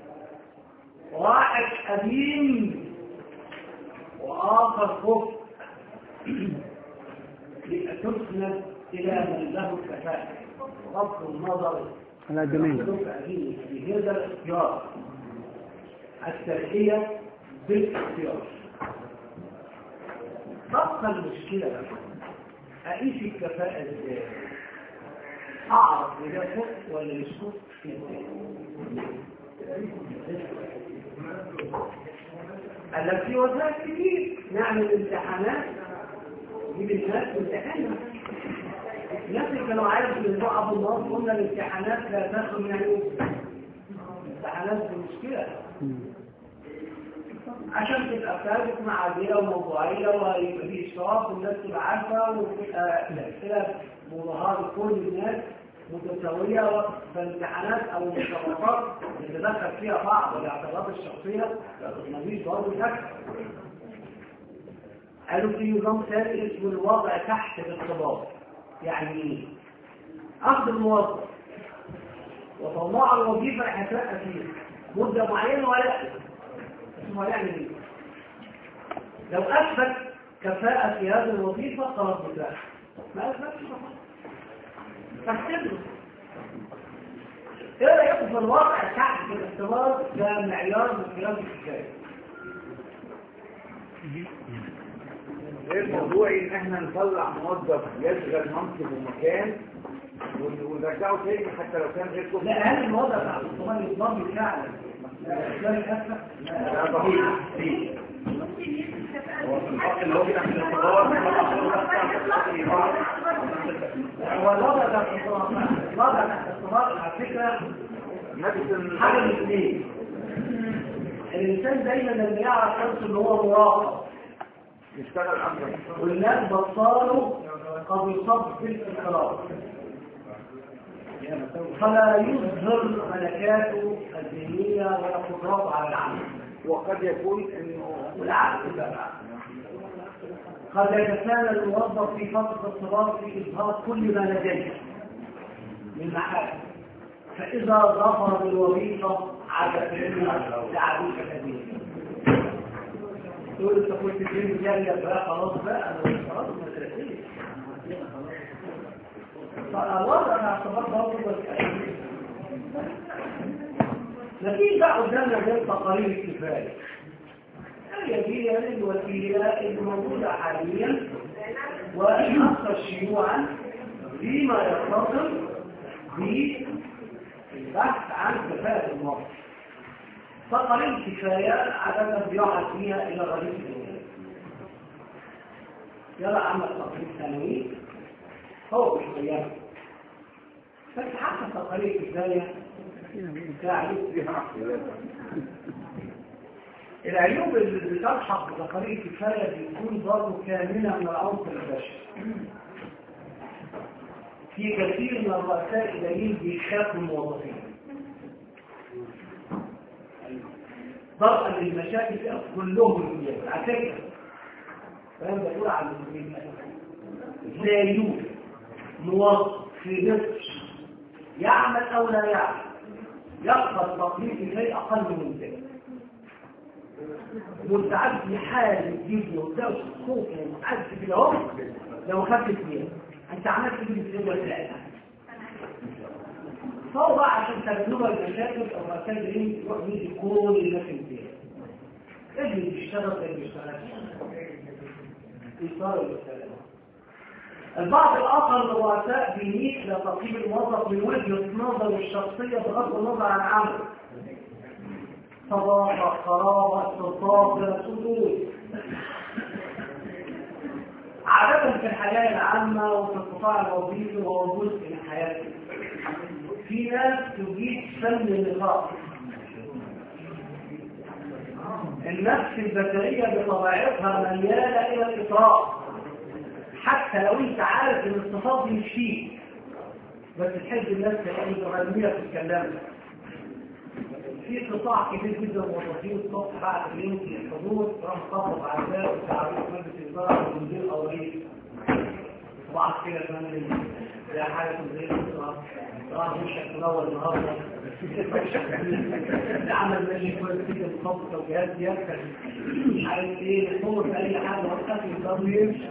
واحد قديم وآخر كفء تسند إلى من له الكفاءة بغض النظر على جميل في هذا الاختيار الترقية بالاختيار تبقى المشكلة بقى. أقيس الكفاءة ازاي؟ أعرف إذا كنت ولا مش كنت قال لك في وظائف كتير نعمل امتحانات نجيب الناس امتحانات الناس اللي كانوا عايزوا يطلعوا ابو النار قلنا الامتحانات لا تدخل من اليوم الامتحانات دي مشكله عشان تبقى ثابت مع عادله وموضوعيه ويبقى في اشراف والناس تبقى عارفه وتبقى الاسئله مظاهره كل الناس متساويه فالامتحانات او المسابقات اللي دخل فيها بعض الاعتراضات الشخصيه مفيش برضه شك قالوا في نظام ثاني اسمه الوضع تحت الاختبار يعني ايه؟ اخذ الموظف وطلع الوظيفه اللي هترقى فيها مده معينه ولا اسمه يعني ايه؟ لو اثبت كفاءه في هذه الوظيفه خلاص بتاعه ما اثبتش خلاص فاحتمله ايه رايكم في الوضع تحت الاختبار كمعيار من خلال الحكايه غير موضوعي ان احنا نطلع موظف يشغل منصب ومكان ون- ونرجعه تاني حتى لو كان غير كفء لا هل الوضع تحت الاختبار يضمن فعلا الاسلام الاسفل لا صحيح فيه. هو في الحق اللي هو تحت الاختبار هو الوضع تحت الاختبار الوضع تحت الاختبار على فكره نفس حاجه من ال- اثنين الانسان دايما لما يعرف نفسه ان هو مراقب يشتغل اكتر والناس بصاله قد يصاب في الانقراض فلا يظهر ملكاته الذهنيه ولا قدراته على العمل وقد يكون انه والعكس بقى قد يتسانى الموظف في فتره الصراط في اظهار كل ما لديه من محاسن فاذا ظفر بالوظيفه عاد فعلا لعبوك كثير تقول انت كنت فين جارية بقى خلاص بقى انا مش خلاص ما تركيش فالوضع انا اعتبرت برضه بس مفيش بقى قدامنا غير تقارير الكفايه هي دي الوسيله اللي موجوده حاليا واكثر شيوعا فيما يتصل بالبحث عن كفاءه المرض تقارير الكفايه عاده بيقعد فيها الى رئيس الوزراء يلا عمل تقرير سنوي هو مش غيره بس حتى تقارير الكفايه بتاعي العيوب اللي بتلحق بتقارير الكفايه بتكون برضه كامله من العنصر البشري في كثير من الرؤساء الدليل بيخافوا الموظفين ضربا للمشاكل كلهم الولايات على فكره فاهم بقول على المسلمين لا يوجد موظف في مصر يعمل او لا يعمل يقبل تقليد شيء اقل من ذلك مستعد في حال جدا وده خوف ومستعد في العمر لو خدت فيها انت عملت كده في الدول بتاعتها فهو بقى عشان تجنب المشاكل او رسائل ايه يروح يجي كل الناس فيها اللي بيشتغل اللي بيشتغلش إيصال الرسالة البعض الآخر من الرؤساء بيميل لتقييم الموظف من وجهة نظره الشخصية بغض النظر عن عمله صداقة قرابة استلطاف سطور عادة في الحياة العامة وفي القطاع الوظيفي وهو جزء من حياته في ناس تجيد فن النقاط النفس البشرية بطبيعتها ميالة إلى الإطراء حتى لو أنت عارف إن الصفات دي مش فيك بس تحب الناس تلاقي مغنية في الكلام في قطاع كبير جدا من الموظفين الصبح بعد اليوم في الحضور راح تطبق على ذلك وتعريف مجلس الإدارة والمدير أو رئيس طبعا كده كمان ده حاجة زي الإدارة راح وشك منور النهارده عمل ماشي كويس جدا بخط توجيهات سيادتك مش عارف ايه نصور في اي حاجه وقت يقدر يمشي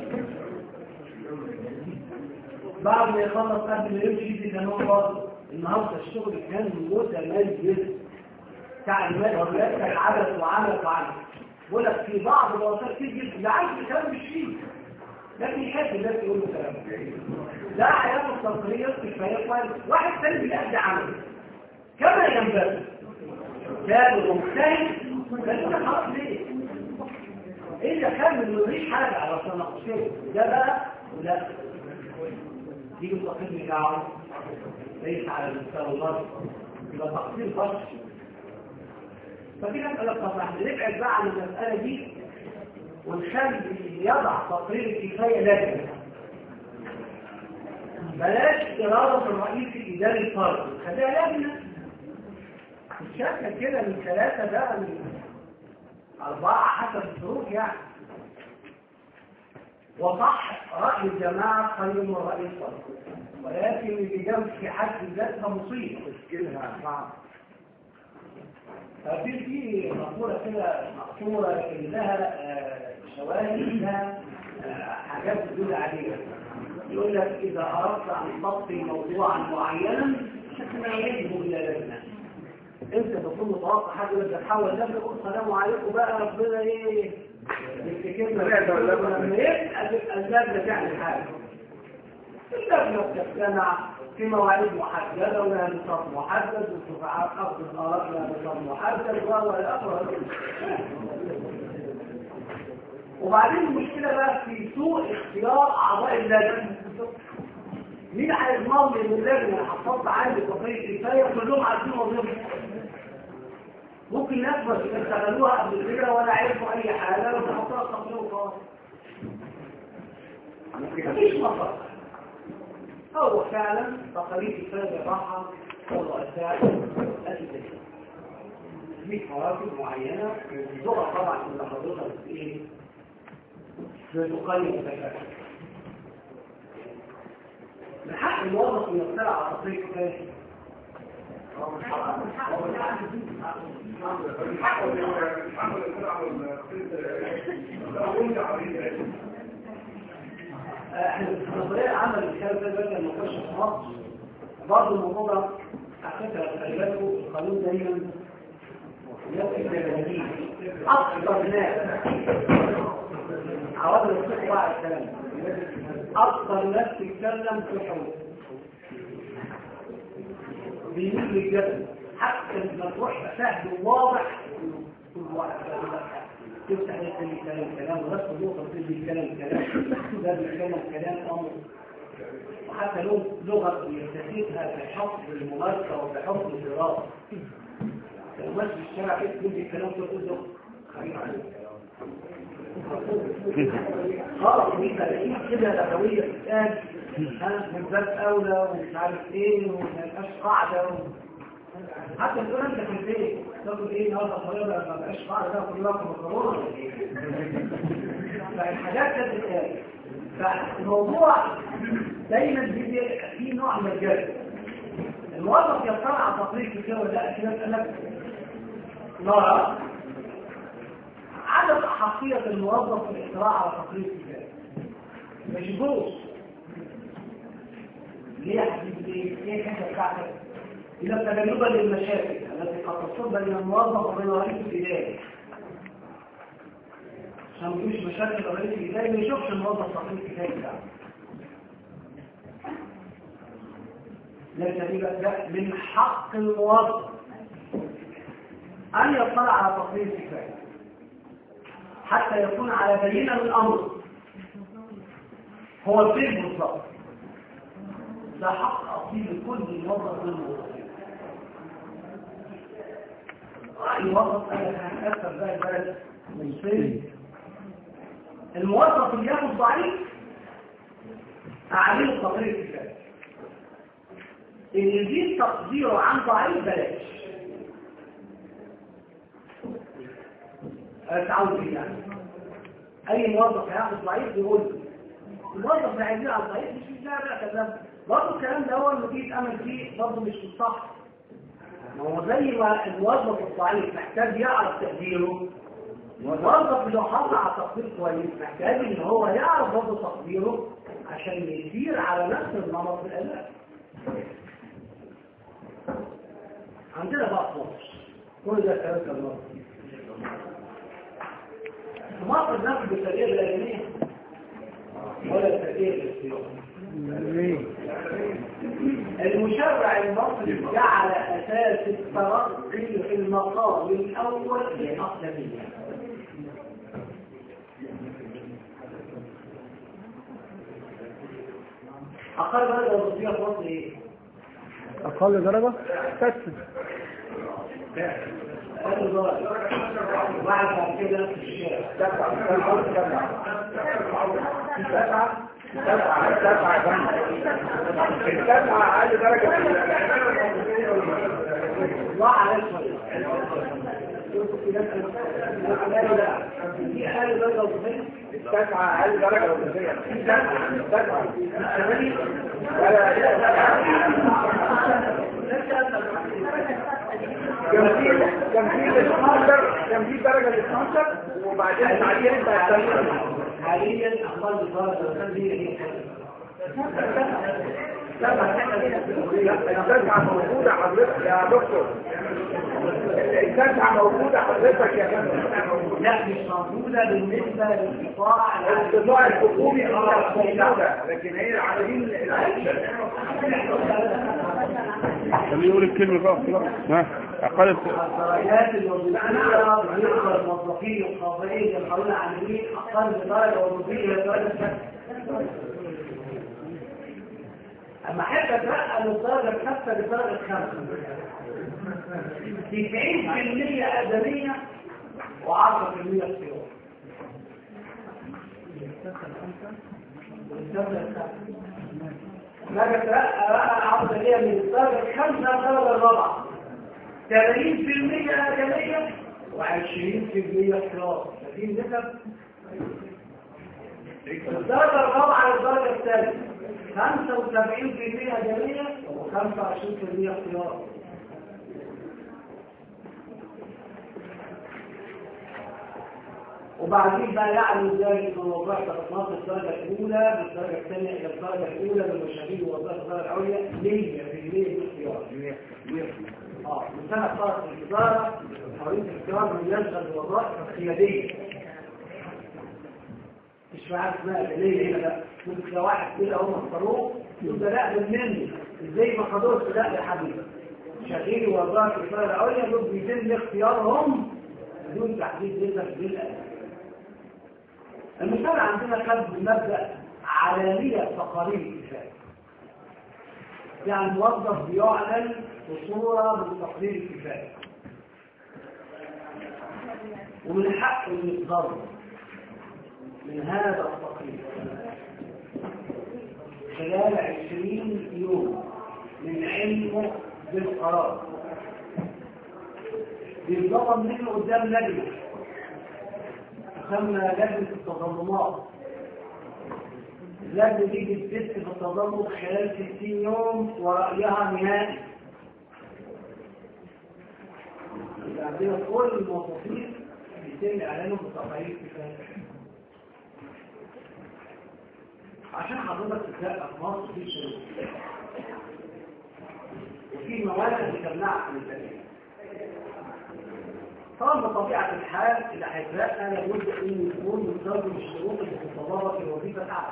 بعد ما يخلص قبل ما يمشي في كان هو برضه النهارده الشغل كان متميز جدا تعليمات وولاد عدد وعمل وعمل بقول لك في بعض الوسائل كتير جدا لا عايز الكلام مش فيه لكن يحب الناس يقولوا كلام ده حياته التقرير كفايه كويس واحد ثاني بيأدي عمله كما ينبغي كان مجتهد كان خلاص ليه الا كان من مفيش حاجه على صناعته ده بقى ولا يجي التقرير بتاعه ليس على مستوى الارض يبقى تقصير بشري ففي مسألة طب احنا نبعد بقى عن المسألة دي ونخلي اللي يضع تقرير الكفاية لازم بلاش إرادة الرئيس الإداري الفرد خليها لجنة الشكل كده من ثلاثة بقى من أربعة حسب الظروف يعني وصح رأي الجماعة خير من رأي الفرد ولكن اللي جنب في حد ذاتها مصيبة تشكيلها صعب ففي في مقولة كده مقصورة لكن لها شواهد لها حاجات تدل عليها يقول لك إذا أردت أن تطفي موضوعا معينا فإنما يجب إلى لجنة أنت تكون متوقع حاجة لما تحاول لجنة تقول السلام عليكم بقى ربنا إيه يفتكرنا لما يسأل اللجنة تعمل حاجة اللجنة بتجتمع في مواعيد محددة ولها نصاب محدد وارتفاعات أخذ الآراء لها نصاب محدد وهو الأخر وبعدين المشكلة بقى في سوء اختيار أعضاء اللجنة مين هيضمن لي ان اللجنة حصلت عندي قضية كفاية كلهم عارفين وظيفة ممكن ناس بس يشتغلوها قبل كده ولا عرفوا أي حاجة بس حطوها تقرير وخلاص مفيش مصر هو فعلا تقاليد الفرد الراحة والرؤساء الإدارية في حوافز معينة لغة طبعا من حضرتها ايه بتقيم التكافل من حق الموظف ان يطلع على تطبيق كفايه احنا في نظريه عمل الكلام ده بدل ما نخش في مصر برضه الموضوع ده على فكره خلي بالكم القانون دايما نفس التمانين أكثر ناس عوض الصحة على الكلام أكثر ناس تتكلم في حروف بيميل للجبل حتى لما تروح سهل وواضح كل واحد تفتح يتكلم كلام كلام ونفس النقطة بتدي كلام كلام ده بيتكلم كلام أمر وحتى له لغة يستفيدها في حفظ الممارسة وفي حفظ الدراسة لو ماشي في الشارع كده تدي الكلام ده تقول له خليك عليك خلاص دي تلاقيه كده لغوية بتتقال ها من باب أولى ومش عارف إيه وما يبقاش قاعدة و... حتى تقول أنت في البيت تقول إيه النهارده الطريقة ما بقاش قاعدة ده كلها في مكرونة فالحاجات كانت بتتقال فالموضوع دايما بيبقى فيه نوع من الجد الموظف يطلع على تقرير كده ولا لا كده يقول لك نرى عدم أحقية الموظف في الاطلاع على تقرير الكتاب مش جوز ليه يا حبيبي ليه؟ ايه الحكايه بتاعتك؟ إذا تجنبا للمشاكل التي قد تصب بين الموظف وبين رئيس الإداري عشان ما يجيش مشاكل رئيس الإداري ما يشوفش الموظف تقرير الكتاب بتاعه ليس دي بقى من حق الموظف أن يطلع على تقرير الكفاية حتى يكون على بينة الأمر هو الفيل بالضبط ده حق أصيل لكل موظف من الموظفين رأي موظف قال لك هنكسر بقى البلد من صين الموظف اللي ياخد ضعيف أعمله تقرير الكفاية اللي يزيد تقديره عن ضعيف بلاش اتعود فيه يعني اي موظف هياخد ضعيف يقول له الموظف ده عايزين على الضعيف مش لا لا كلام برضه الكلام ده هو اللي فيه امل فيه برضه مش صح ما هو زي ما الموظف الضعيف محتاج يعرف تقديره الموظف اللي حافظ على تقدير كويس محتاج ان هو يعرف برضه تقديره عشان يسير على نفس النمط في الاداء عندنا بقى في مصر كل ده كلام كان مصر مصر نفس بالتغيير الأجنبية ولا التغيير الاختياري المشرع المصري جعل أساس الترقي في المقام الأول في الأقلمية أقل درجة وظيفية في مصر إيه؟ أقل درجة ستة أقل درجة بعد كده في الشارع السبعة أقل درجة الله عليك في أقل درجة وظيفية السبعة أقل درجة وظيفية السبعة كان في كان في ال 12 كان في درجة ال 12 وبعدين اتعينت بقى الثانية حاليا أقل درجة وظيفية هي السبعة موجودة حضرتك يا دكتور السبعة موجودة حضرتك يا فندم لا مش موجودة بالنسبة للقطاع القطاع الحكومي اه موجودة لكن هي العاملين خليه يقول الكلمة بقى خلاص ها أقل الدرجات الوظيفية بالنسبة للموظفين الخاضعين للقانون العاملين أقل درجة وظيفية هي درجة الخامسة. أما حتى ترقى للدرجة الخامسة للدرجة الخامسة 90% أدمية و10% اختيار ما ترقى بقى عرض هي من الدرجة الخامسة للدرجة الرابعة 80% أدمية و20% اختيار ففي نسب الدرجة الرابعة للدرجة الثالثة 75% أدمية و25% اختيار وبعدين بقى يعلم ذلك من وظائف تخصصات الدرجة الأولى بالدرجة الثانية إلى الدرجة الأولى بالمشاهير ووظائف الدرجة العليا 100% باختيار اه مثلا صارت الإدارة حوالين الاختيار من يشغل الوظائف القيادية مش عارف اسمها دليل هنا بقى ممكن لو واحد كده هم اختاروه يقول ده لا ده مني ازاي ما خدوش لا يا حبيبي شغيل وظائف الإدارة العليا دول بيتم اختيارهم بدون تحديد نسب بالأساس المثال عندنا كان بمبدأ علانية فقرية الكفاية يعني موظف بيعلن بصورة من تقرير الكفاية ومن حقه ان يتضرر من هذا التقرير خلال عشرين يوم من علمه بالقرار بيتضمن منه قدام لجنة تسمى لجنة التظلمات اللجنة دي بتبث في التظلم خلال 60 يوم ورأيها نهائي يبقى عندنا كل الموظفين بيتم اعلانهم بتقارير كفايه عشان حضرتك تتلقى في مصر في شروط وفي مواد بتمنعك من التأمين طبعا بطبيعة الحال اللي هيترقى لابد انه يكون مستوى الشروط اللي تتطلبها في الوظيفة الأعلى.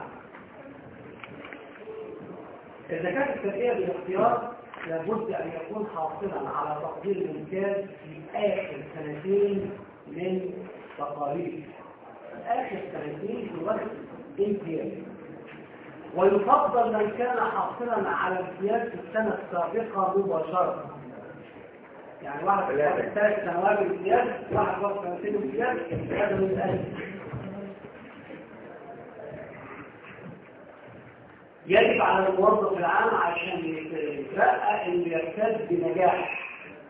إذا كانت الترقية بالاختيار لابد أن يكون حاصلا على تقدير الإمتياز في آخر سنتين من تقارير. آخر سنتين في وقت امتياز. ويفضل من كان حاصلا على امتياز في السنة السابقة مباشرة. يعني واحد واحد ثلاث سنوات امتياز واحد واحد سنتين امتياز هذا من الألف يجب على الموظف العام عشان يترقى انه يرتد بنجاح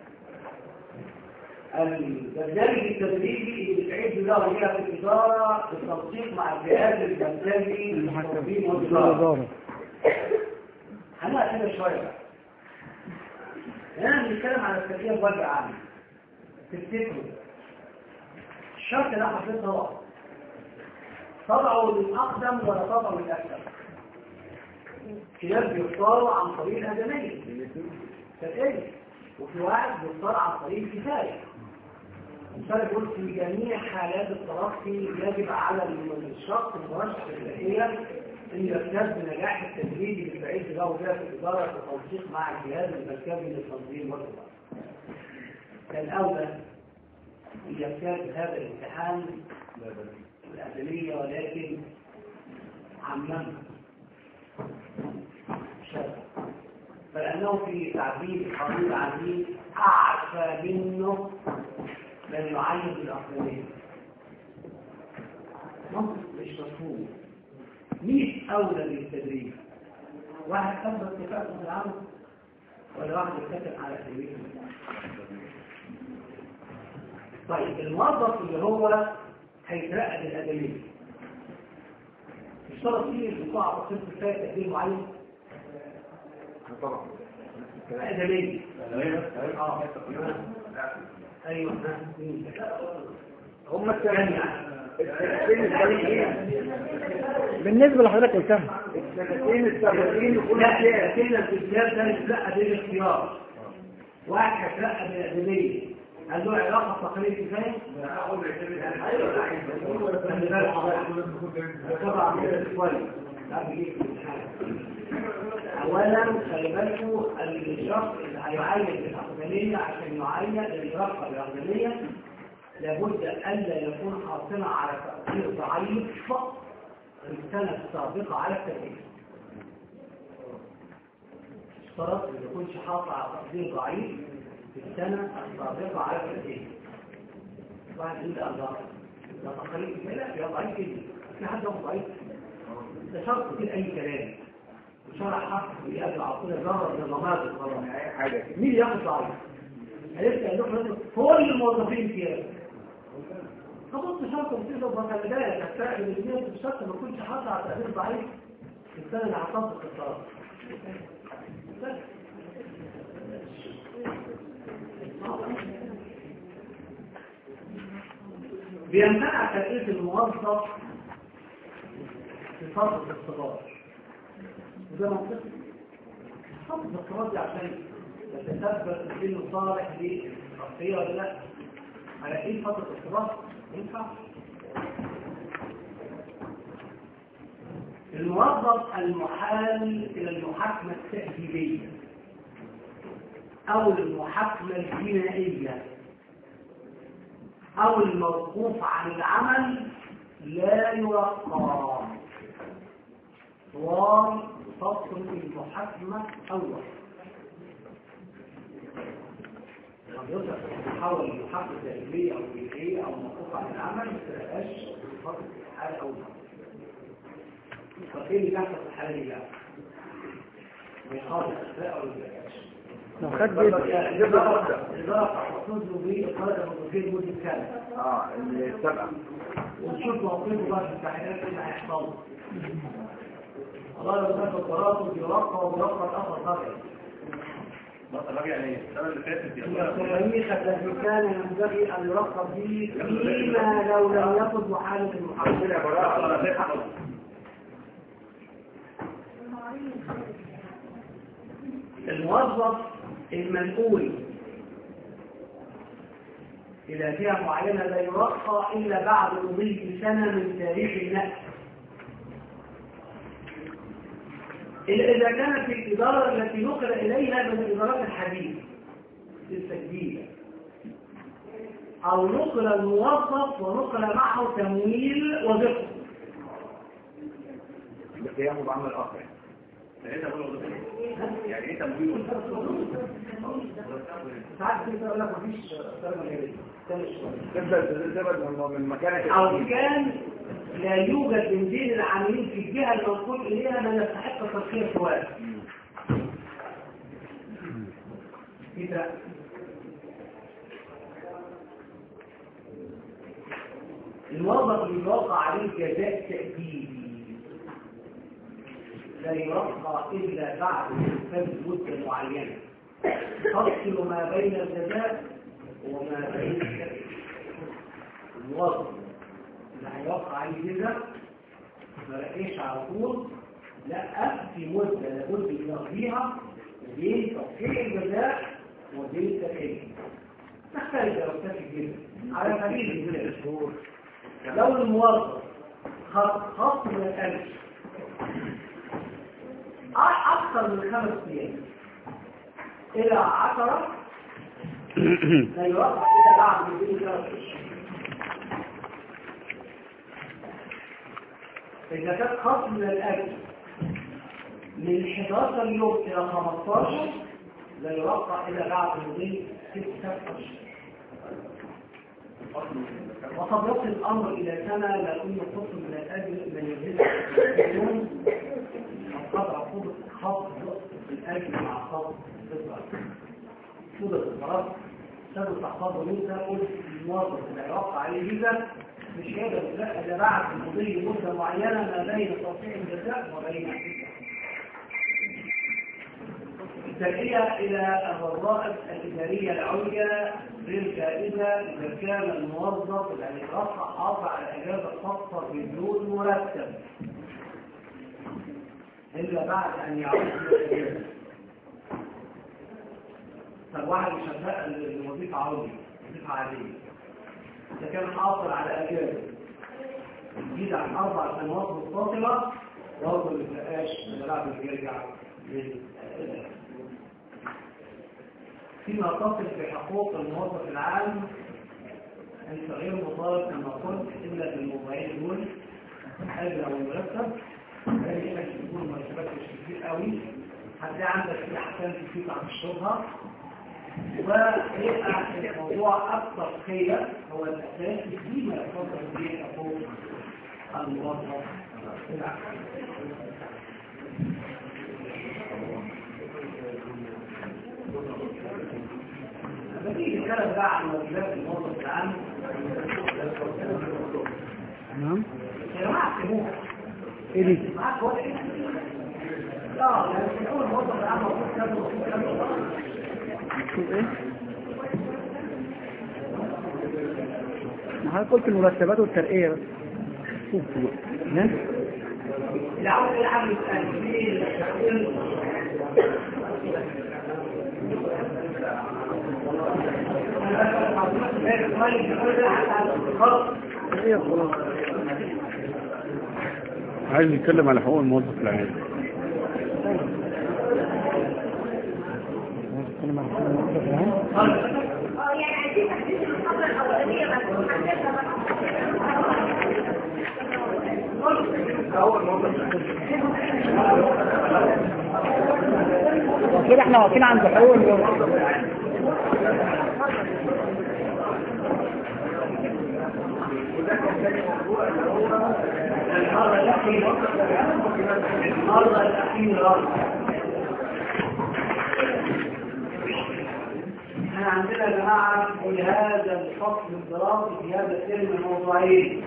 البرنامج التدريبي اللي تعيد له هي في الإدارة بالتنسيق مع الجهاز المركزي للتنظيم والإدارة الإدارة هنقف هنا شوية بقى هنا بنتكلم على التربية بوجه عام تفتكروا الشرط اللي حطيته طبعا طبعه للأقدم ولا طبعه للأكثر في ناس بيختاروا عن طريق الأدمية تتقل وفي واحد بيختار عن طريق الكفاية مثال يقول في جميع حالات الترقي يجب على الشخص المرشح للترقية أن يرتد بنجاح التدريب اللي بعيد له ده في الإدارة بالتنسيق مع الجهاز المركزي للتنظيم والإدارة. كان أولى أن يرتد هذا الامتحان الأدبية ولكن عمم شاب فلأنه في تعبير القانون العديد أعفى منه من يعين بالأقلية منطق مش مفهوم مين أولى بالتدريب واحد ثبت كفاءته في العمل ولا واحد يتكلم على تدريب طيب الموظف اللي هو هيترقى بالأدمية اشترط فيه الوقوع تصير كفاية تقدير معين طبعا أدمية اه ايوه هم الثانية السنتين السابقين بالنسبة لحضرتك قلتها السنتين السابقين يكونوا لا امتياز كده الامتياز ده يتلقى بالاختيار واحد هيتلقى بالأدمية هل له علاقة بتقرير كفاية؟ خلي بالك حضرتك. طبعا كويس لا بيجيب في الامتحان. اولا خلي بالكم الشخص اللي هيعين بالاقدميه عشان يعين الرقه بالاقدميه لابد الا يكون حاصلا على تاثير ضعيف في السنه السابقه على التدريب اشترط ما يكونش حاصل على تقدير ضعيف في السنه السابقه على التدريب واحد يقول الله ده تقريبا كده لا يا ضعيف جدا في حد هو ضعيف ده شرط كتير اي كلام وشرح حق بيقابل عقول الذره من النماذج خلاص حاجة مين ياخد ضعيف عرفت ان احنا كل الموظفين كده فبص شرط بتقدر بقى خلي بالك هتلاقي ان الاثنين في الشرط ما يكونش حاطط على تقدير ضعيف في السنه اللي هتصدق القرار بس. بيمنع تأكيد الموظف في فترة الاختبار وده منطقي فترة الاختبار دي عشان تتسبب في الصالح للشخصية ولا لا؟ على ايه فترة اختبار؟ ينفع؟ الموظف المحال إلى المحاكمة التأديبية أو المحاكمة الجنائية أو الموقوف عن العمل لا يرقى طوال فترة المحاكمة أول قد يصل تحول المحاكمة التأديبية أو الجنائية أو موقوف عن العمل ما تبقاش فترة الحالة أول فايه اللي بيحصل في الحالة دي بقى؟ بيخاطر أخلاق أو الزكاة لو خد جدا الإدارة تحفظ له بإقرار المدرسين مدة كاملة اه السبعة ونشوف موقفه بقى في التحقيقات اللي هيحصل والله لو كانت القرارات بيرقى وبيرقى الأثر طبعا بطل راجع ليه السنه اللي فاتت يا التاريخ الذي كان ينبغي أن يرقى فيه فيما لو لم يكن محالة المحاكمة كده براءة الموظف المنقول إلى جهة معينة لا يرقى إلا بعد مضي سنة من تاريخ النقل إلا إذا كانت الإدارة التي نقل إليها من الإدارات الحديثة للتجديد أو نقل الموظف ونقل معه تمويل وظيفته قيامه بعمل آخر يعني ايه تمويل وظيفي؟ يعني ايه تمويل وظيفي؟ ساعات كده يقول لك مفيش ترجمة جديدة تاني شوية تبدأ تبدأ من- من مكانك أو القديم. كان لا يوجد من بين العاملين في الجهة المنقول إليها من يستحق ترقية سؤال كده الموظف اللي يوقع عليه جزاء تأديبي لا يرقى إلا بعد انفاذ مدة معينة تفصل ما بين الجزاء وما بين التأديب الموظف اللي هيوقع عليه جزاء ما لقيش على طول لا في مدة لابد من يقضيها بين توقيع الجزاء وبين التأديب تختلف لو تكفي جدا على سبيل المثال لو الموظف خط خط من الأجر أكثر من خمس أيام إلى عشرة لا يوقع إلى بعد من بين ثلاث أشهر إذا كان خط من الأجر من 11 يوم إلى 15 لا يوقع إلى بعد مضي ست أشهر وقد يصل الأمر إلى سنة لكن خط من الأجر من يزيد يوم قد عقوبة خط الأجر مع خط الصغر سورة الفرق سبب تحفظه موسى قلت الموظف اللي هيوقع عليه فيزا مش هيقدر يتلقى إلا بعد مضي مدة معينة ما بين توقيع الجزاء وبين الترقية إلى الوظائف الإدارية العليا غير جائزة إذا كان الموظف الذي رفع حاصل على إجازة خاصة بدون مرتب إلا بعد أن يعود إلى الإجازة. طب واحد شغال الوظيفة عربي وظيفة عادية إذا كان حاصل على أجازة يزيد عن أربع سنوات متصلة برضه ما يبقاش إلا بعد ما يرجع للإجازة. فيما تصل بحقوق الموظف العام أنت غير مطالب كما قلت إلا بالموضوعين دول أجر أو المرتب هذه إنك تكون مرتبات مش كتير قوي هتلاقي عندك في أحكام كتير عن الشبهة ويبقى الموضوع أكثر خير هو الأساس فيما يتصل به حقوق الموظف العام لما تيجي تتكلم بقى عن واجبات الموظف العام نعم يا جماعه سيبوها ايه دي معاك وقت اه يعني في الاول الموظف العام المفروض كذا المفروض كذا شوف ايه ما حضرتك قلت المرتبات والترقية بس شوف ها اللي عاوز يلعب يسأل فيه ايه يا خلاص عايز نتكلم على حقوق الموظف العام نتكلم عن حقوق الموظف العام اه يعني عايزين تحديد المحاضرة الأولانية بس كده احنا واقفين عند حقوق الموظف المرة الأخيرة المرة الأخيرة احنا عندنا يا جماعة في هذا الفصل الدراسي في هذا الترم موضوعين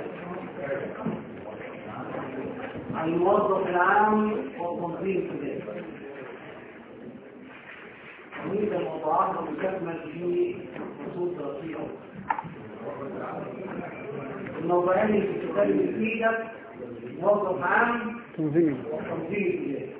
الموظف العام والتنظيم في ذلك هذه الموضوعات تكمل في فصول دراسية الموضوعين اللي في الكتاب اللي في ايدك موظف عام تنظيم وتنظيم الإدارة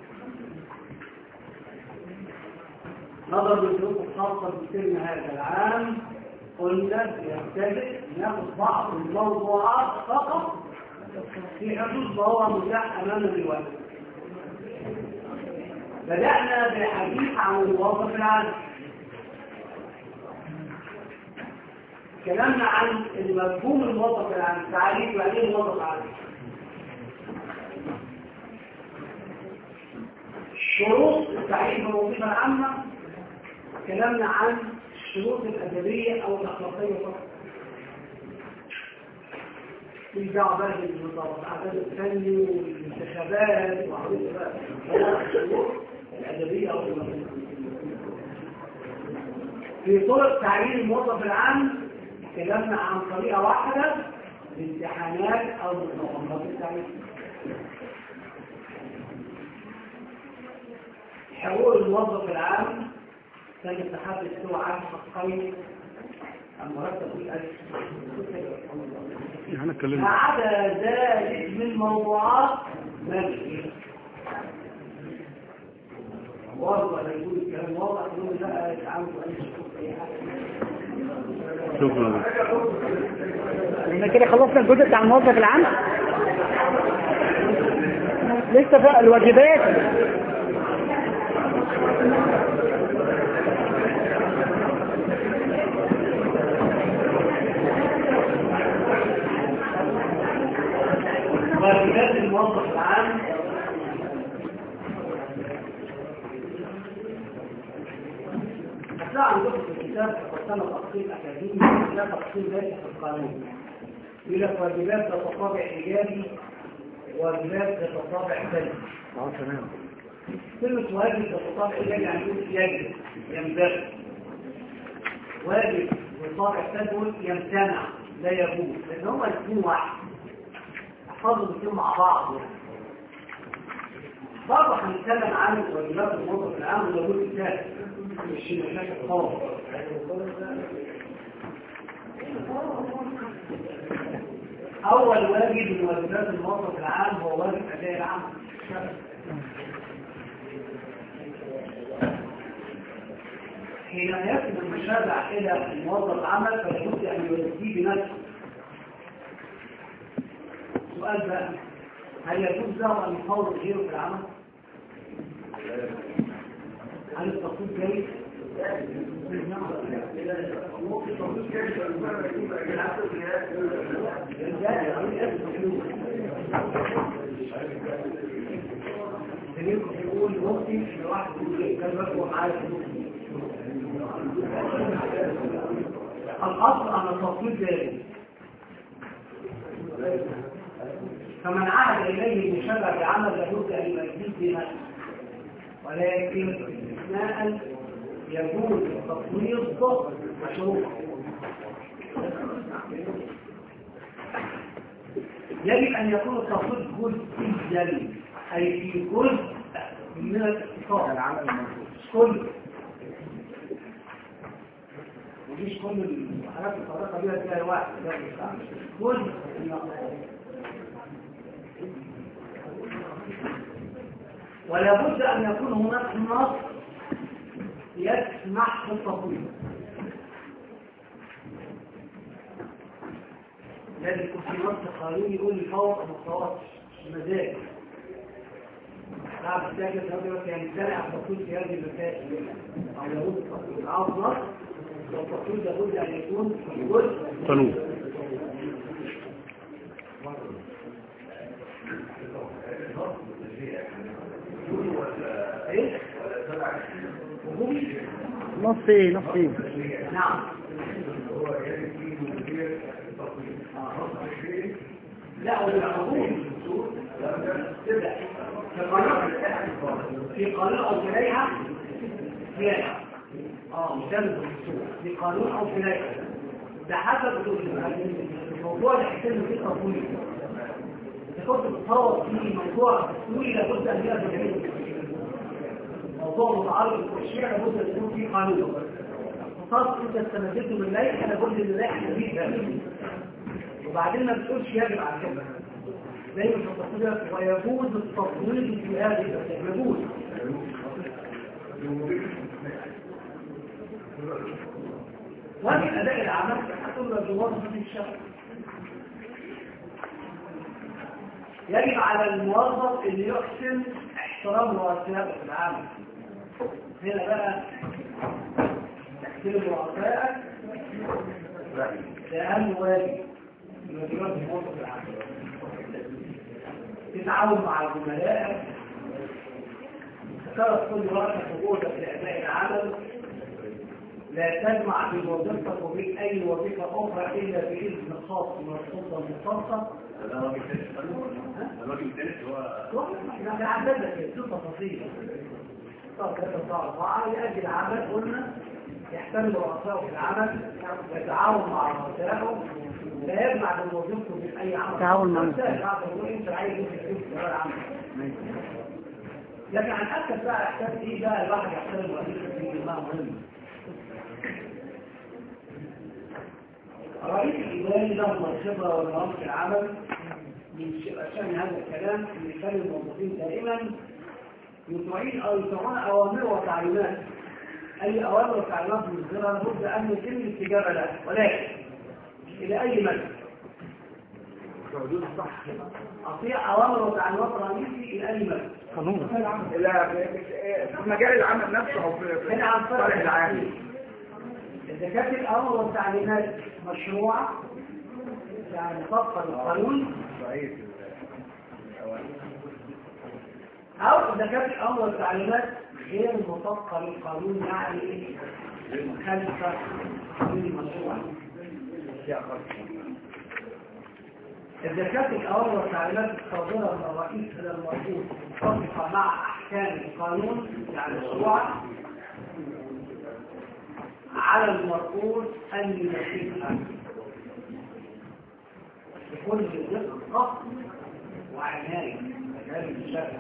نظرا للظروف الخاصة بالترم هذا العام قلنا يحتاج ناخذ بعض الموضوعات فقط في حدود ما هو متاح أمامنا دلوقتي بدأنا بالحديث عن الموظف العام كلامنا عن المفهوم الموظف العام تعريف يعني ايه الموظف العام شروط تعريف الوظيفة العامة كلامنا عن الشروط الأدبية أو الأخلاقية فقط في دعوة بقى بالعدد الفني والانتخابات وعروض بقى ولا الشروط الأدبية أو الأخلاقية في طرق تعيين الموظف العام كلامنا عن طريقة واحدة الامتحانات أو متوقفات التعيين حقوق الموظف العام كانت تحدث سوى عن حقين المرتب في الألف احنا اتكلمنا ما عدا ذلك من موضوعات مجلس واضح يقول الكلام واضح يقول لا يتعامل أي شيء في أي حاجة شكرا احنا كده خلصنا الجزء بتاع الموظف العام لسه بقى الواجبات واجبات الموظف العام هتلاقي عندكم في الكتاب قسم تقسيم اكاديمي لا تقسيم ذاتي في القانون يقول لك واجبات ذات طابع ايجابي واجبات ذات طابع سلبي اه تمام كلمة واجب ذات طابع ايجابي يعني يقول يجب ينبغي واجب بطابع سلبي يمتنع لا يجوز لان هما الاثنين واحد احفظوا الاثنين مع بعض برضه هنتكلم عن واجبات الموظف العام وده جزء ثالث مش مشاكل خالص اول واجب من واجبات الموظف العام هو واجب اداء العمل حين يكتب المشرع الى الموظف العمل فلابد ان يؤديه بنفسه سؤال بقى هل يجوز له ان يفوض غيره في العمل؟ هل التصويت جيد؟ دليلكم يقول ممكن الواحد يقول ايه كان بقى معايا فلوس الاصل ان التصويت جيد فمن عهد إليه المشرع بعمل لابد أن يمجد بنفسه ولكن استثناء يجوز التصويت مشروع يجب أن يكون التصويت جزئيا أي في جزء من الاقتصاد العمل مش كل مش كل الحاجات الطريقة دي تلاقي واحد لا مش جزء من الاقتصاد ولا بد أن يكون هناك نص يسمح بالتطويل لازم يكون في نص قانوني يقول لي فوق أو ما فوقش مزاج بعد ذلك الرجل كان يمتنع التطويل في هذه المسائل أو لابد التطويل عاوز نص والتطويل لابد أن يكون في جزء قانون ايه؟ وجوبي؟ نص ايه نص ايه نعم لا هو العقول تبدأ في قانون في قانون أو في لائحة في لائحة اه مش لازم في الدستور. في قانون أو في لائحة ده حسب الموضوع اللي هيتم فيه تطويل إذا كنت بتصور في موضوع تسويق لابد أن يبقى جميل موضوع متعارض بالتشريع لابد ان يكون فيه قانون خاص انت استمدته من لائحه لابد ان اللائحه دي وبعدين ما بتقولش يجب على كده زي ما التطوير ويجوز التطوير في هذه المسائل يجوز واجب اداء العمل هتقول له جواز في الشرع يجب على الموظف ان يحسن احترام رؤسائه في العمل هنا بقى تحترم رؤسائك ده اهم واجب من واجبات الموظف في العمل تتعاون مع زملائك تكرر كل وقت وجودك لاداء العمل لا تجمع في وظيفتك وبين اي وظيفه اخرى الا باذن خاص من السلطه المختصه ده الراجل الثالث ده الراجل الثالث هو احنا بنعدد لك ست تفاصيل طب ثلاثة أربعة أربعة يأجل عمل قلنا يحتمل رؤسائه في العمل يتعاون مع رؤسائه لا يجمع بين وظيفته وبين أي عمل تعاون مع رؤسائه بعد ما أنت عايز يمسك في العمل لكن عن أكثر بقى يحتاج إيه بقى الواحد يحترم وظيفته في جماعة مهمة رئيس الإداري له الخبرة والمهارة في العمل من شأن هذا الكلام في مثال الموظفين دائما يطيعون أو يطيعون أوامر وتعليمات أي أوامر وتعليمات مصدرة لابد أن يتم الاستجابة لها ولكن إلى أي مدى حدود صح أطيع أوامر وتعليمات رئيسي إلى أي مدى قانون لا في مجال العمل نفسه او في في هنا عن الصالح فرق العام العام إذا كانت الأوامر والتعليمات مشروعة يعني طبقا للقانون ضعيف أو إذا كانت الأمر والتعليمات غير مطابقة للقانون يعني إيه؟ مخالفة للمشروع إذا كانت الأوامر والتعليمات الصادرة من الرئيس إلى المرؤوس متفقة مع أحكام القانون يعني الشروع على المرؤوس أن ينفذها بكل دقة وعناية ذلك الشرع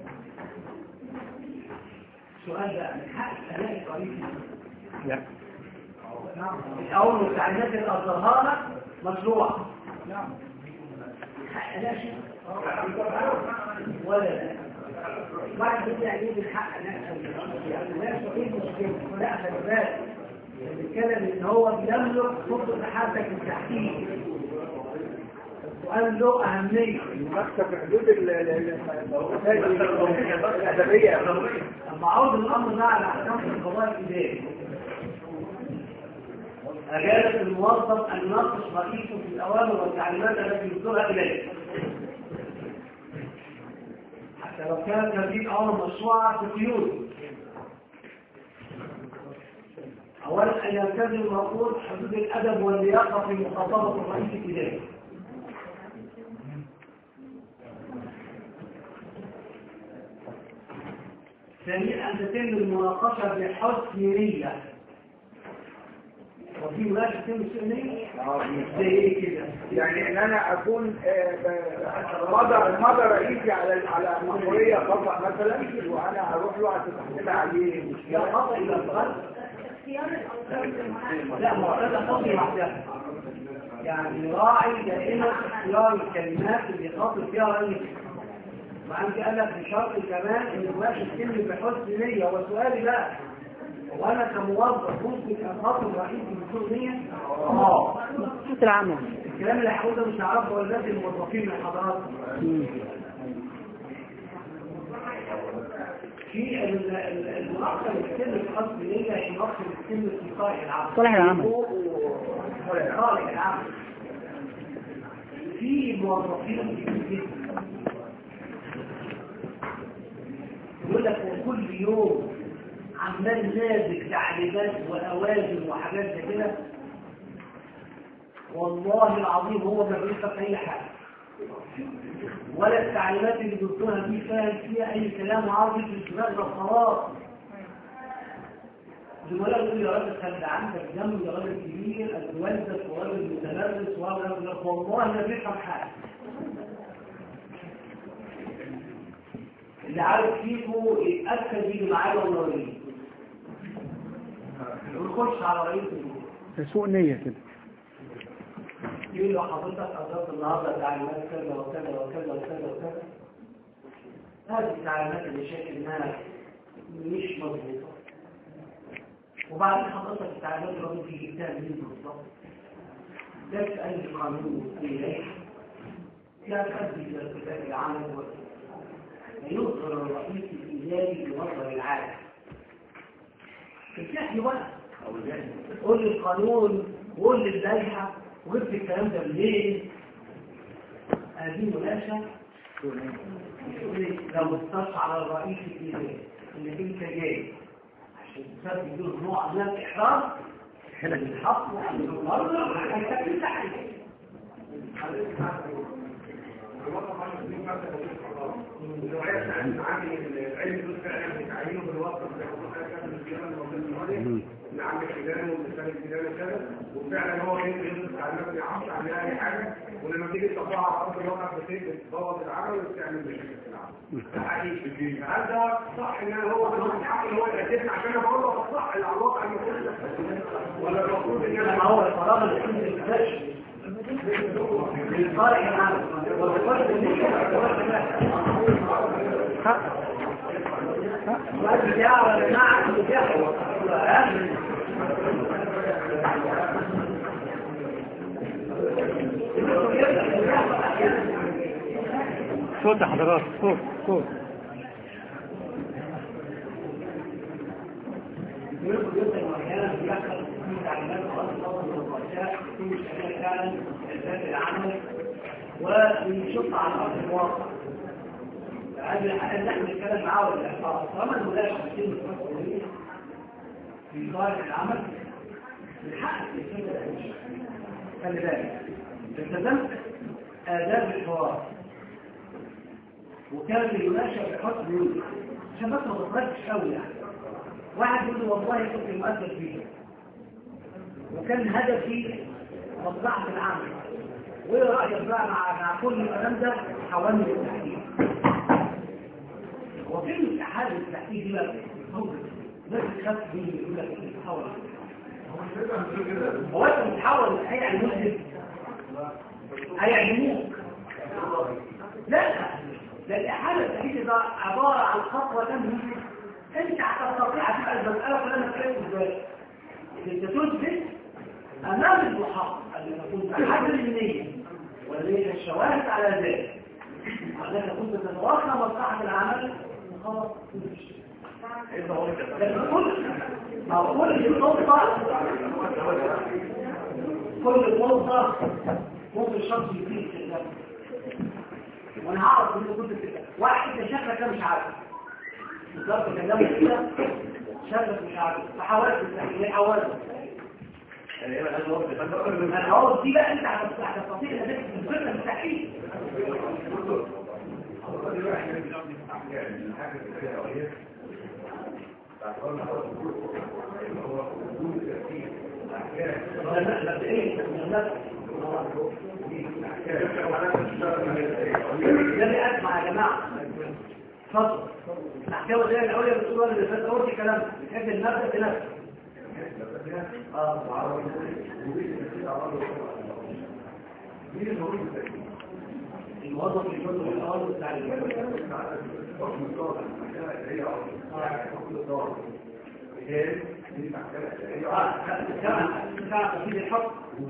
سؤال بقى من حق الثناء القريب لا الأول والتعليمات اللي أصدرها لك مشروع نعم حق لا شيء ولا لا بعد كده يجيب الحق نفسه يعني لا شيء مشكلة ولا خلي بالك بنتكلم ان هو بيملك سلطة حالتك التحكيم السؤال له أهمية المكتب في حدود ال- ال- ال- الأدبية لما عود الأمر ده على أحكام القضاء الإداري أجازة الموظف أن يناقش رئيسه في الأوامر والتعليمات التي يصدرها إليه حتى لو كانت هذه الأوامر مشروعة في قيود أولا أن يلتزم المفروض حدود الأدب واللياقة في مخاطبة الرئيس الإداري ثانيا أن تتم المناقشة بحسن نية وفي مناقشة تتم بحسن نية زي ايه كده يعني ان انا اكون آه، مضى مضى رئيسي على على مأمورية خطأ مثلا وانا اروح له عشان احملها عليه لا مشكلة خطأ إلى الغلط لا معتادة خطأ وحدها يعني راعي دائما اختيار الكلمات اللي خاطر فيها رئيس وعندي قال لك بشرط كمان ان الواحد يتم بحسن نية وسؤالي بقى وانا كموظف ممكن اخاطب رئيسي بحسن نية؟ اه شوف العمل الكلام اللي هقوله ده مش هعرفه ولا لازم الموظفين من حضراتكم مم. في ال- ال- المؤخر السن الخاص بنية هي مؤخر السن في صالح العمل صالح العمل. صالح العمل في موظفين كتير جدا يقول لك هو كل يوم عمال نازل تعليمات واوامر وحاجات زي كده والله العظيم هو ما بيفهم اي حاجه ولا التعليمات اللي بيقولوها دي فاهم فيها اي كلام عربي في الدماغ ده خلاص زملاء يقول يا راجل خلي عندك دم يا راجل كبير انت والدك وراجل متمرس وراجل والله ما بيفهم حاجه اللي عارف فيكم يتاكد يجي معايا ولا وريه ويخش على رئيس الجمهوريه ده سوء نية كده يقول له حضرتك أصدرت النهارده تعليمات كذا وكذا وكذا وكذا وكذا هذه التعليمات اللي شايف انها مش مظبوطه وبعدين حضرتك التعليمات اللي راجل في جبتها منين بالظبط ده في اي قانون في لائحه لا تؤدي الى ارتكاب العمل ويظهر الرئيس الاداري بنظر العالم افتح لي بقى قول لي القانون وقول لي اللائحه وجبت الكلام ده منين هذه مناقشه لو استشعر الرئيس الاداري انك انت جاي عشان تسبب له نوع من الاحراج حلك الحق وعن المرضى هيتكلم تحت اللي عندك فلان والمثال الفلاني وكذا وفعلا هو كان بيدرس تعليمات ما يعرفش عنها اي حاجه ولما تيجي تطبقها على ارض الواقع بتبوظ العمل وبتعمل مشاكل في العمل ده حقيقي هل ده صح ان هو من حقه ان هو يأكدنا عشان انا بقول له صح اللي على الواقع المفروض ده ولا المفروض ان ما انا هو الفراغ اللي كنت بتكتشف لصالح العمل ولصالح حق الوقت بتاعه ولا معك بتاعه صوت يا حضرات صوت صوت ونشط على ارض الواقع هذه الحاجه اللي احنا بنتكلم معاها والاحصاء طالما الملاش في في ظاهر العمل الحق خلي بالك التزمت آداب الحوار وكان يناشى بحسن يوسف عشان بس ما تخرجش قوي يعني واحد يقول لي والله كنت مؤدب فيه وكان هدفي مصلحة العمل وايه رأيك بقى مع مع كل الكلام ده حوالي التحقيق وفين الاتحاد التحقيق دي بقى هو ناس بتخاف مني يقول لك انت بتحاول هو انت بتحاول هيعملوك هيعلموك لا ده الإحالة التحديد ده عبارة عن خطوة تنهي انت هتستطيع تبقى المسألة كلها مسألة ازاي انت تثبت امام المحقق ان تكون تحدد النية ولديك الشواهد على ذلك وانك كنت تتوقع مصلحة العمل خلاص لكن كل ما هو كل النقطة كل نقطة ممكن الشخص يفيد في النفس وانا هعرف ان كنت كده واحد ده شكلك ده مش عارف بالظبط كلامه كده شكلك مش عارف فحاولت تستحيل حاولت الحوار دي بقى انت هتستطيع انك تفكر مستحيل لا لا لا ايه لا ده اللي اسمع يا جماعه اتفضل الاحكام زي الاولى بتقول ولا اللي فات اول كلام بتحب النفس بنفس الموظف اللي يكون في الاول بتاع ساعة تفيد الحكم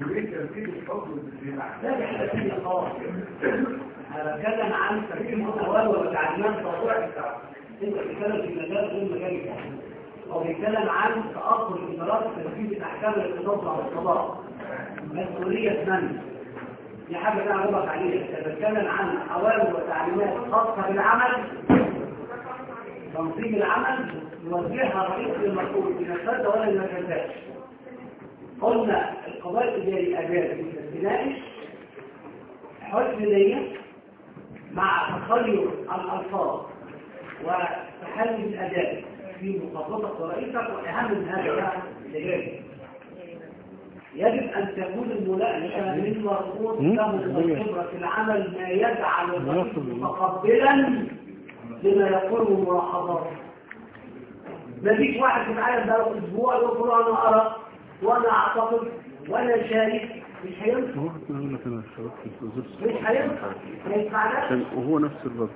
لا دي حاجة ثانية خالص أنا بتكلم عن تفكير الأول وتعليمات موضوع انت بتتكلم في مجال غير مجال او بيتكلم عن تأثر الإدارات تنفيذ أحكام الاقتصاد على القضاء مسؤولية من؟ دي حاجة أنا أعرفك عليها أنت بتتكلم عن أوامر وتعليمات خاصة بالعمل تنظيم العمل يوجهها الرئيس للمسؤول بنفسها ولا ما تنفذش قلنا القضاء الإداري أجاز تناقش حسن نية مع تخير الألفاظ وتحلي الأداء في مخططة رئيسك وأهم من هذا بقى الإجابة يجب أن تكون الملائمة من مربوط له الخبرة في العمل ما يجعل الرئيس متقبلا لما يقول ملاحظات ما فيش واحد يتعلم ده اسبوع يقول انا ارى وانا اعتقد وانا شارك مش هينفع هو احنا قلنا كده اشتركت في وزارة مش هينفع ما ينفعناش عشان وهو نفس الرد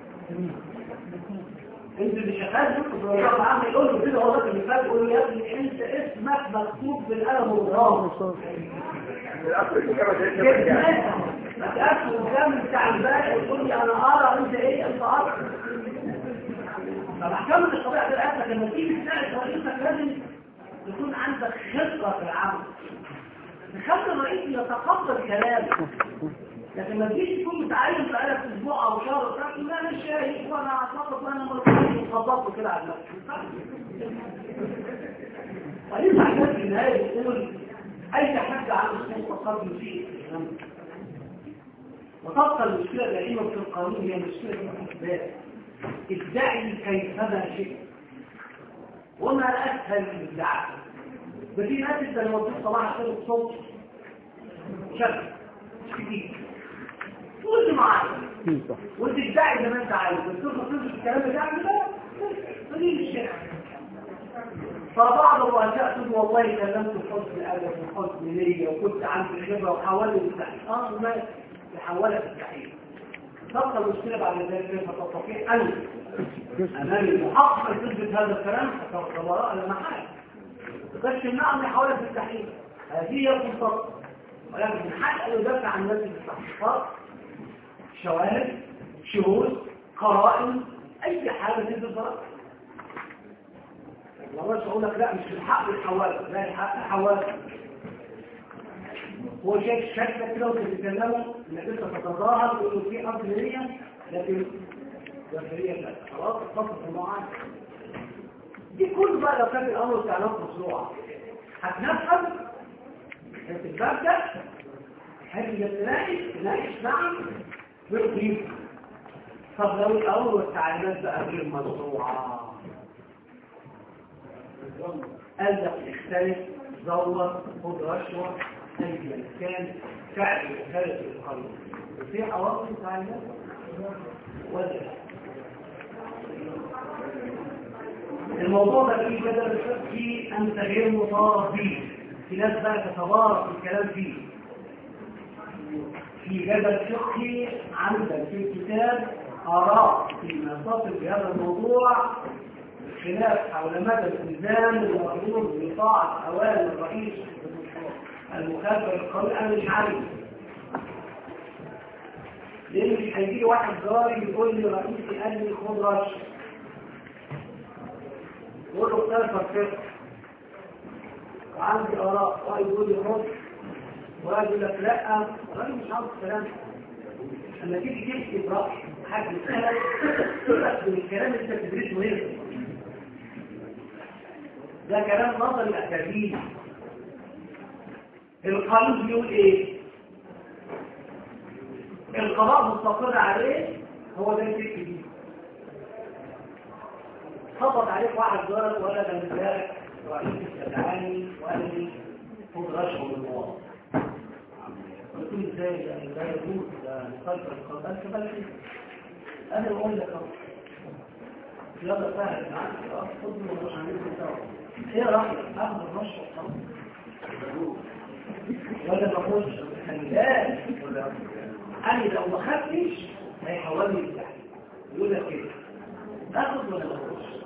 انت اللي شغال في الرياض العام يقول له كده هو ده اللي فات يقول له يا ابني انت اسمك مكتوب بالقلم والرصاص ما تقفش قدام بتاع الباقي وتقول لي انا ارى انت ايه انت ارى طب احكام الطبيعه بالاسف لما تيجي تسال رئيسك لازم يكون عندك خبره في العمل تخلي الرئيس يتقبل كلامك لكن ما تجيش تكون متعين بقالك اسبوع او شهر وتقول لا انا شايف وانا اعتقد وانا مرتبط وخبطت كده على نفسي فليه حاجات في النهايه بتقول اي حد عن السلطه قد يسيء الكلام وتبقى المشكله دائما في القانون هي مشكله الاثبات ادعي كيفما شئت وما اسهل الادعاء ففي ناس انت لما تقول صباح الخير الصوت شكل كتير تقول لي معايا صح وانت تدعي زي ما انت عايز بس تقول تقول الكلام بتاعك لا قليل الشيء فبعض الرؤساء تقول والله كلمت بحسن ادب وحسن نيه وكنت عندي خبره وحاولت التحقيق اه ما تحولت التحقيق تبقى المشكله بعد ذلك كيف تستطيع ان امام المحقق تثبت هذا الكلام فالخبراء لما حاجه تقدرش تمنعهم يحاولوا في التحقيق هذه هي الخطه ولكن من حق ان يدافع عن الناس في التحقيقات شواهد شهود قرائن اي حاجه تثبت براءه والله اقول لك لا مش الحق الحوالي لا الحق الحوالي هو شايف شكلك كده وانت بتتكلموا انك انت تتظاهر تقول له في حرف نيه لكن بشريه لا خلاص اتصل في المعاني دي كل بقى لو كان الامر استعلام مشروع هتنفذ هتتبدل هتيجي تناقش تناقش نعم ويقيم طب لو الامر والتعليمات بقى غير مشروعه قال لك اختلف زور خد رشوه اي كان فعل خارج القانون في عواقب تعليمات ولا الموضوع ده فيه بدل فيه انت غير مطالب فيه في ناس بقى تتبارك في الكلام فيه في جدل فقهي عندك في الكتاب آراء فيما تصل بهذا الموضوع خلاف حول مدى الالتزام المفروض بطاعة أوامر الرئيس المخالفة للقانون أنا مش عارف لأن مش هيجي واحد جاري يقول لي رئيسي قال لي خد رش يقول له اختلف الفقه وعندي آراء واحد يقول لي خد وواحد يقول لك لا الراجل مش عاوز الكلام لما تيجي تكتب رأي حد يسألك تقول من الكلام اللي انت بتدرسه هنا ده كلام نظري أكاديمي القانون بيقول ايه القضاء مستقر عليه هو ده الفكر دي خبط عليك واحد جارك ولا ده مزارك رئيس التدعاني وقال لي خد رشوه من المواطن قلت له ازاي يعني ده يجوز ده مخالفه للقانون قال لي بالك انا بقول لك اهو يلا سهل معاك اه خد من الرشوه هنعمل سوا ايه رايك اخد الرشوه خلاص ولا بخش خلي بالك انا لو ما خدتش هيحولني للتحت يقول لك كده اخد ولا ما اخدش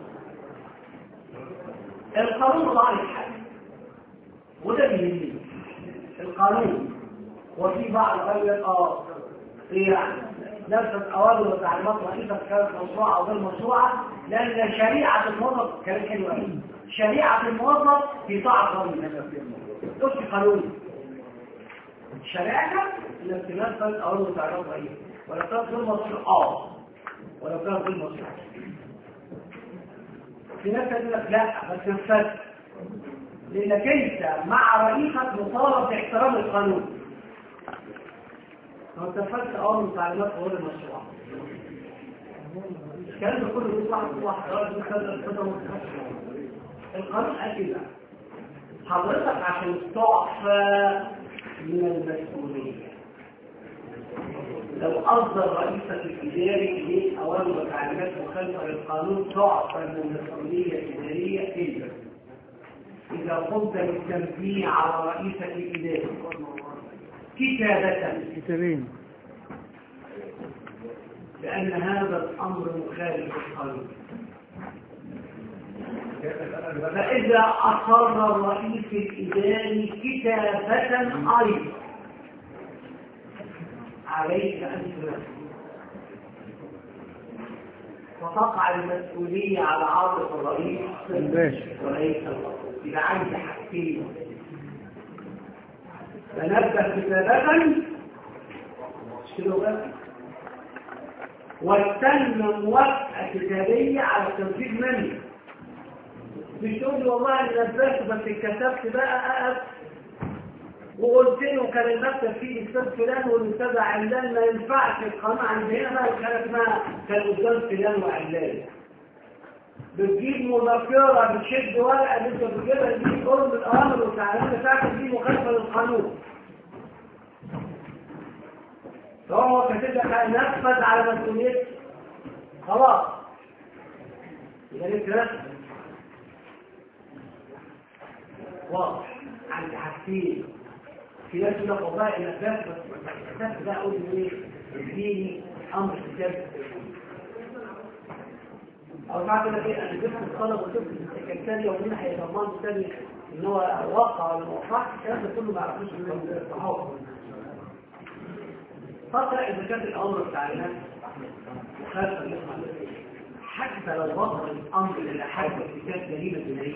القانون وضع لي الحل وده بيهمني القانون وفي بعض قال لك اه ايه يعني نفس الاوامر والتعليمات رئيسة كانت مشروعه او غير مشروعه لان شريعه الموظف كلام حلو قوي شريعه الموظف في طاعه قانون مش قانون شريعتك انك تنفذ اول وتعرف ايه ولا كانت غير مشروع اه ولا كانت غير مشروع في ناس تقول لك لا بس نفذت لانك انت مع رئيسك مطالب باحترام القانون لو نفذت اول وتعليمات غير المشروع الكلام ده كله بيطلع واحد واحد كذا كذا القانون قال كده حضرتك عشان تعفى من المسؤولية لو أصدر رئيسك الإداري إليك أوامر وتعليمات مخالفة للقانون تعفى من المسؤولية الإدارية إلا إذا قمت بالتنبيه على رئيسك الإداري كتابة كتابين لأن هذا الأمر مخالف للقانون فإذا أصر الرئيس الإداري كتابة أيضا عليك أن تنفذ وتقع المسؤولية على عاتق الرئيس الباشا وليس الرئيس إذا عايز حاجتين تنبه كتابة اشتروا بقى واستنى موافقة كتابية على التنفيذ مني مش تقول لي والله انا نزلت بس كتبت بقى أقف وقلت له كان المكتب فيه الاستاذ فلان والاستاذ علان ما ينفعش القناه عندنا بقى كانت اسمها كان قدام فلان وعلان بتجيب مذكره بتشد ورقه اللي انت بتجيبها دي قرب الاوامر والتعليمات بتاعتك دي مخالفه للقانون فهو كاتب لك نفذ على مسؤوليته خلاص يبقى انت نفذ واضح عندي حاجتين في ناس يقول لك والله انا كتبت بس كتبت ده اقول له ايه اديني امر كتاب او بعد كده ايه انا جبت الطلب وجبت السكرتاري ومين هيضمن تاني ان هو وقع ولا ما وقعش الكلام ده كله ما يعرفوش من الصحافه فقط اذا كانت الامر بتاع الناس مخالفه للقانون حتى لو وصل الامر الى حد ارتكاب جريمه جنائيه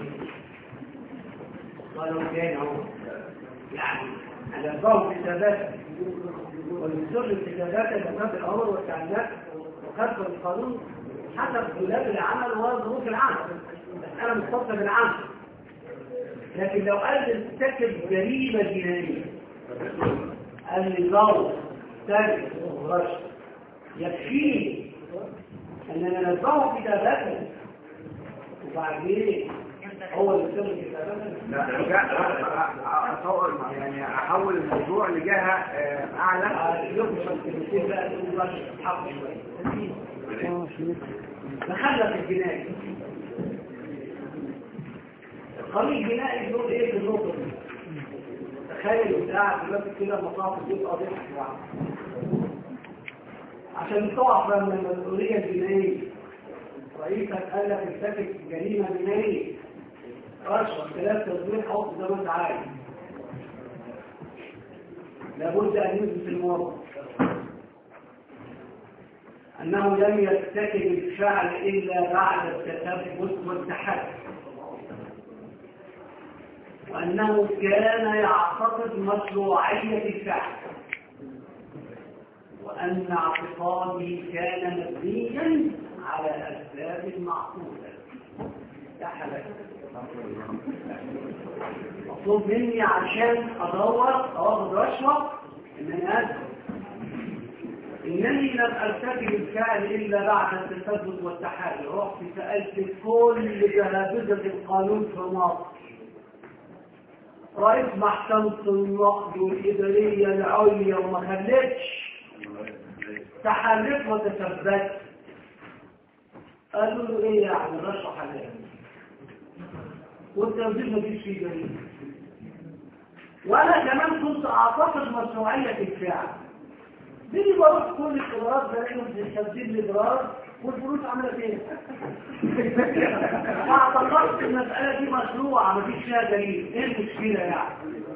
ولو كان هو يعني على ضوء كتابات والسر الكتابات المكتب الامر والتعليمات وخلف القانون حسب دولاب العمل وظروف العمل مسألة مختصة بالعمل لكن لو قال ارتكب جريمة جنائية قال لي ضوء سرق رشد يكفيني ان انا نزعه كتاباته وبعدين هو اللي سر كتاباته لا اصور يعني احول الموضوع لجهه آه، اعلى يخشى الكلمتين بقى تقول رشد حق شوية نخلف الجنائي القانون الجنائي بيقول ايه في النقطة دي تخيل بتاع دلوقتي كده مصاف تجيب قضية واحدة عشان تقف من المسؤولية الجنائية رئيسك قال لك ارتكب جريمة جنائية رشوة خلاف تدوير حط زي ما انت عايز لابد ان يثبت الموظف أنه لم يرتكب الفعل إلا بعد التثبت والتحدي وأنه كان يعتقد مشروعية الفعل وأن اعتقاده كان مبنيا على أسباب معقولة ده حلال مطلوب مني عشان أدور أو أخذ رشوة إن أنا أدخل إنني لم أرتكب الفعل إلا بعد التثبت والتحالي رحت سألت كل جهابذة القانون في مصر رئيس محكمة النقد والإدارية العليا وما خلتش تحرك وتثبت قالوا له ايه يعني رشح حلال والتوزيع ما فيش فيه جريمه وانا كمان كنت اعتقد مشروعيه الفعل دي بروح كل القرارات بلاقيهم بيستبدل لي قرار والفلوس عملت ايه؟ اعتقدت المسألة دي مشروعة مفيش فيها دليل ايه المشكلة يعني؟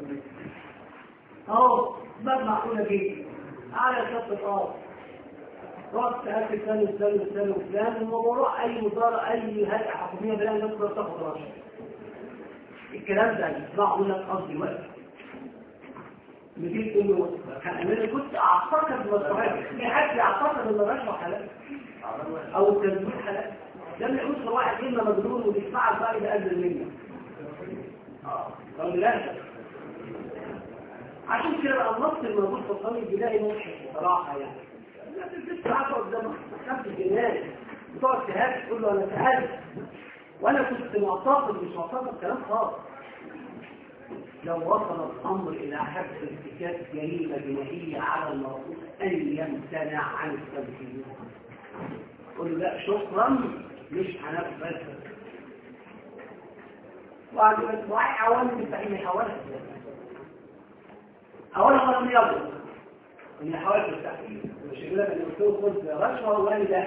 اهو باب معقولة جدا على شط الارض رحت سألت فلان وفلان وفلان وفلان وبروح اي وزارة اي هيئة حكومية بلاقي الناس كلها بتاخد رشوة الكلام ده يطلع لك قصدي وقت نجيب تقول له كان انا كنت اعتقد بالصحيح في حد يعتقد ان الرشوه حلال او التنزيل حلال لما يقول صباح كلمه مجنون وبيسمعك بقى يبقى قد مني اه طب لا عشان كده بقى النص الموجود في القانون الجنائي مضحك بصراحه يعني لا تلبس عفوا قدام محكمه الجنائي بتقعد تهاجم تقول له انا سالت وانا كنت معتقد مش معتقد كلام خالص لو وصل الأمر إلى حد ارتكاب جريمة جنائية على المرؤوس أن يمتنع عن التنفيذ قل لا شكرا مش هنفذ وعلى واحد عوامل مستحيل يحولها أولا لم يضرب إن يحاول التحقيق مش يقول لك إن قلت له خد رشوة وأنا لا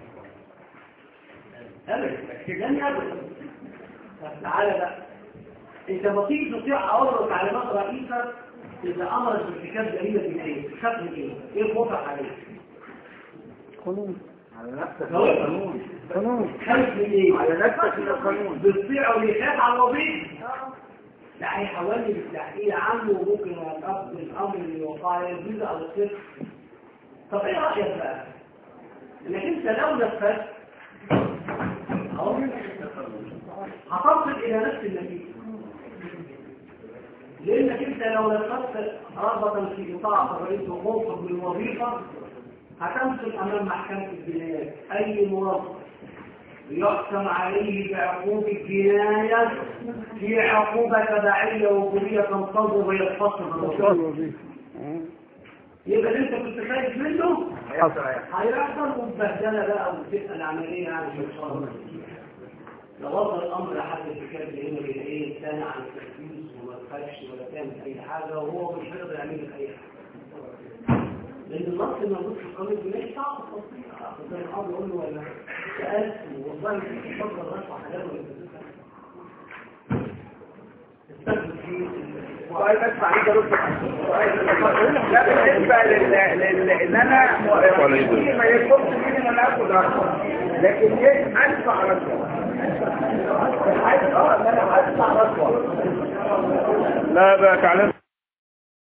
أبدا لن يضرب تعالى بقى انت بطيء تطيع اوامر وتعليمات رئيسك اذا امرت بارتكاب جريمه جنائيه خاف من ايه؟ ايه خوفك عليه؟ قانون على نفسك هو القانون قانون خايف من ايه؟ على نفسك من القانون بتطيع ويخاف على الوظيفه لا هيحولني بالتحقيق عنه وممكن يقبل الامر اللي وقع يجوز او الصفر طب ايه رايك بقى؟ انك انت لو نفذت اهو هتصل الى نفس النتيجه لانك انت لو نفذت رغبه في اطاعه الرئيس وموقف بالوظيفه هتمثل امام محكمه الجنايات اي موظف يحكم عليه بعقوبة جناية في عقوبة تبعية وجودية تنتظر وهي الفصل أطفال الوظيفة آه. يبقى اللي انت كنت خايف منه حصل هيحصل ومبهدله بقى وتبقى العمليه يعني مش ان شاء الله لو وصل الامر لحد الكتاب هنا بين ايه سنه عن التنفيذ وما تخافش ولا تعمل اي حاجه وهو مش هيقدر يعمل لك اي حاجه لان النص الموجود في القانون الجنائي صعب التصديق زي الامر يقول له ولا سالت والله في فتره الرشوه حلال ولا استخدم فيه سؤال بس عايز ارد لا بالنسبه لل لل- ان انا ما يطلبش مني ان انا اخد رقم لكن ايه ادفع رشوه عايز اه ان انا ادفع رشوه لا بقى تعلم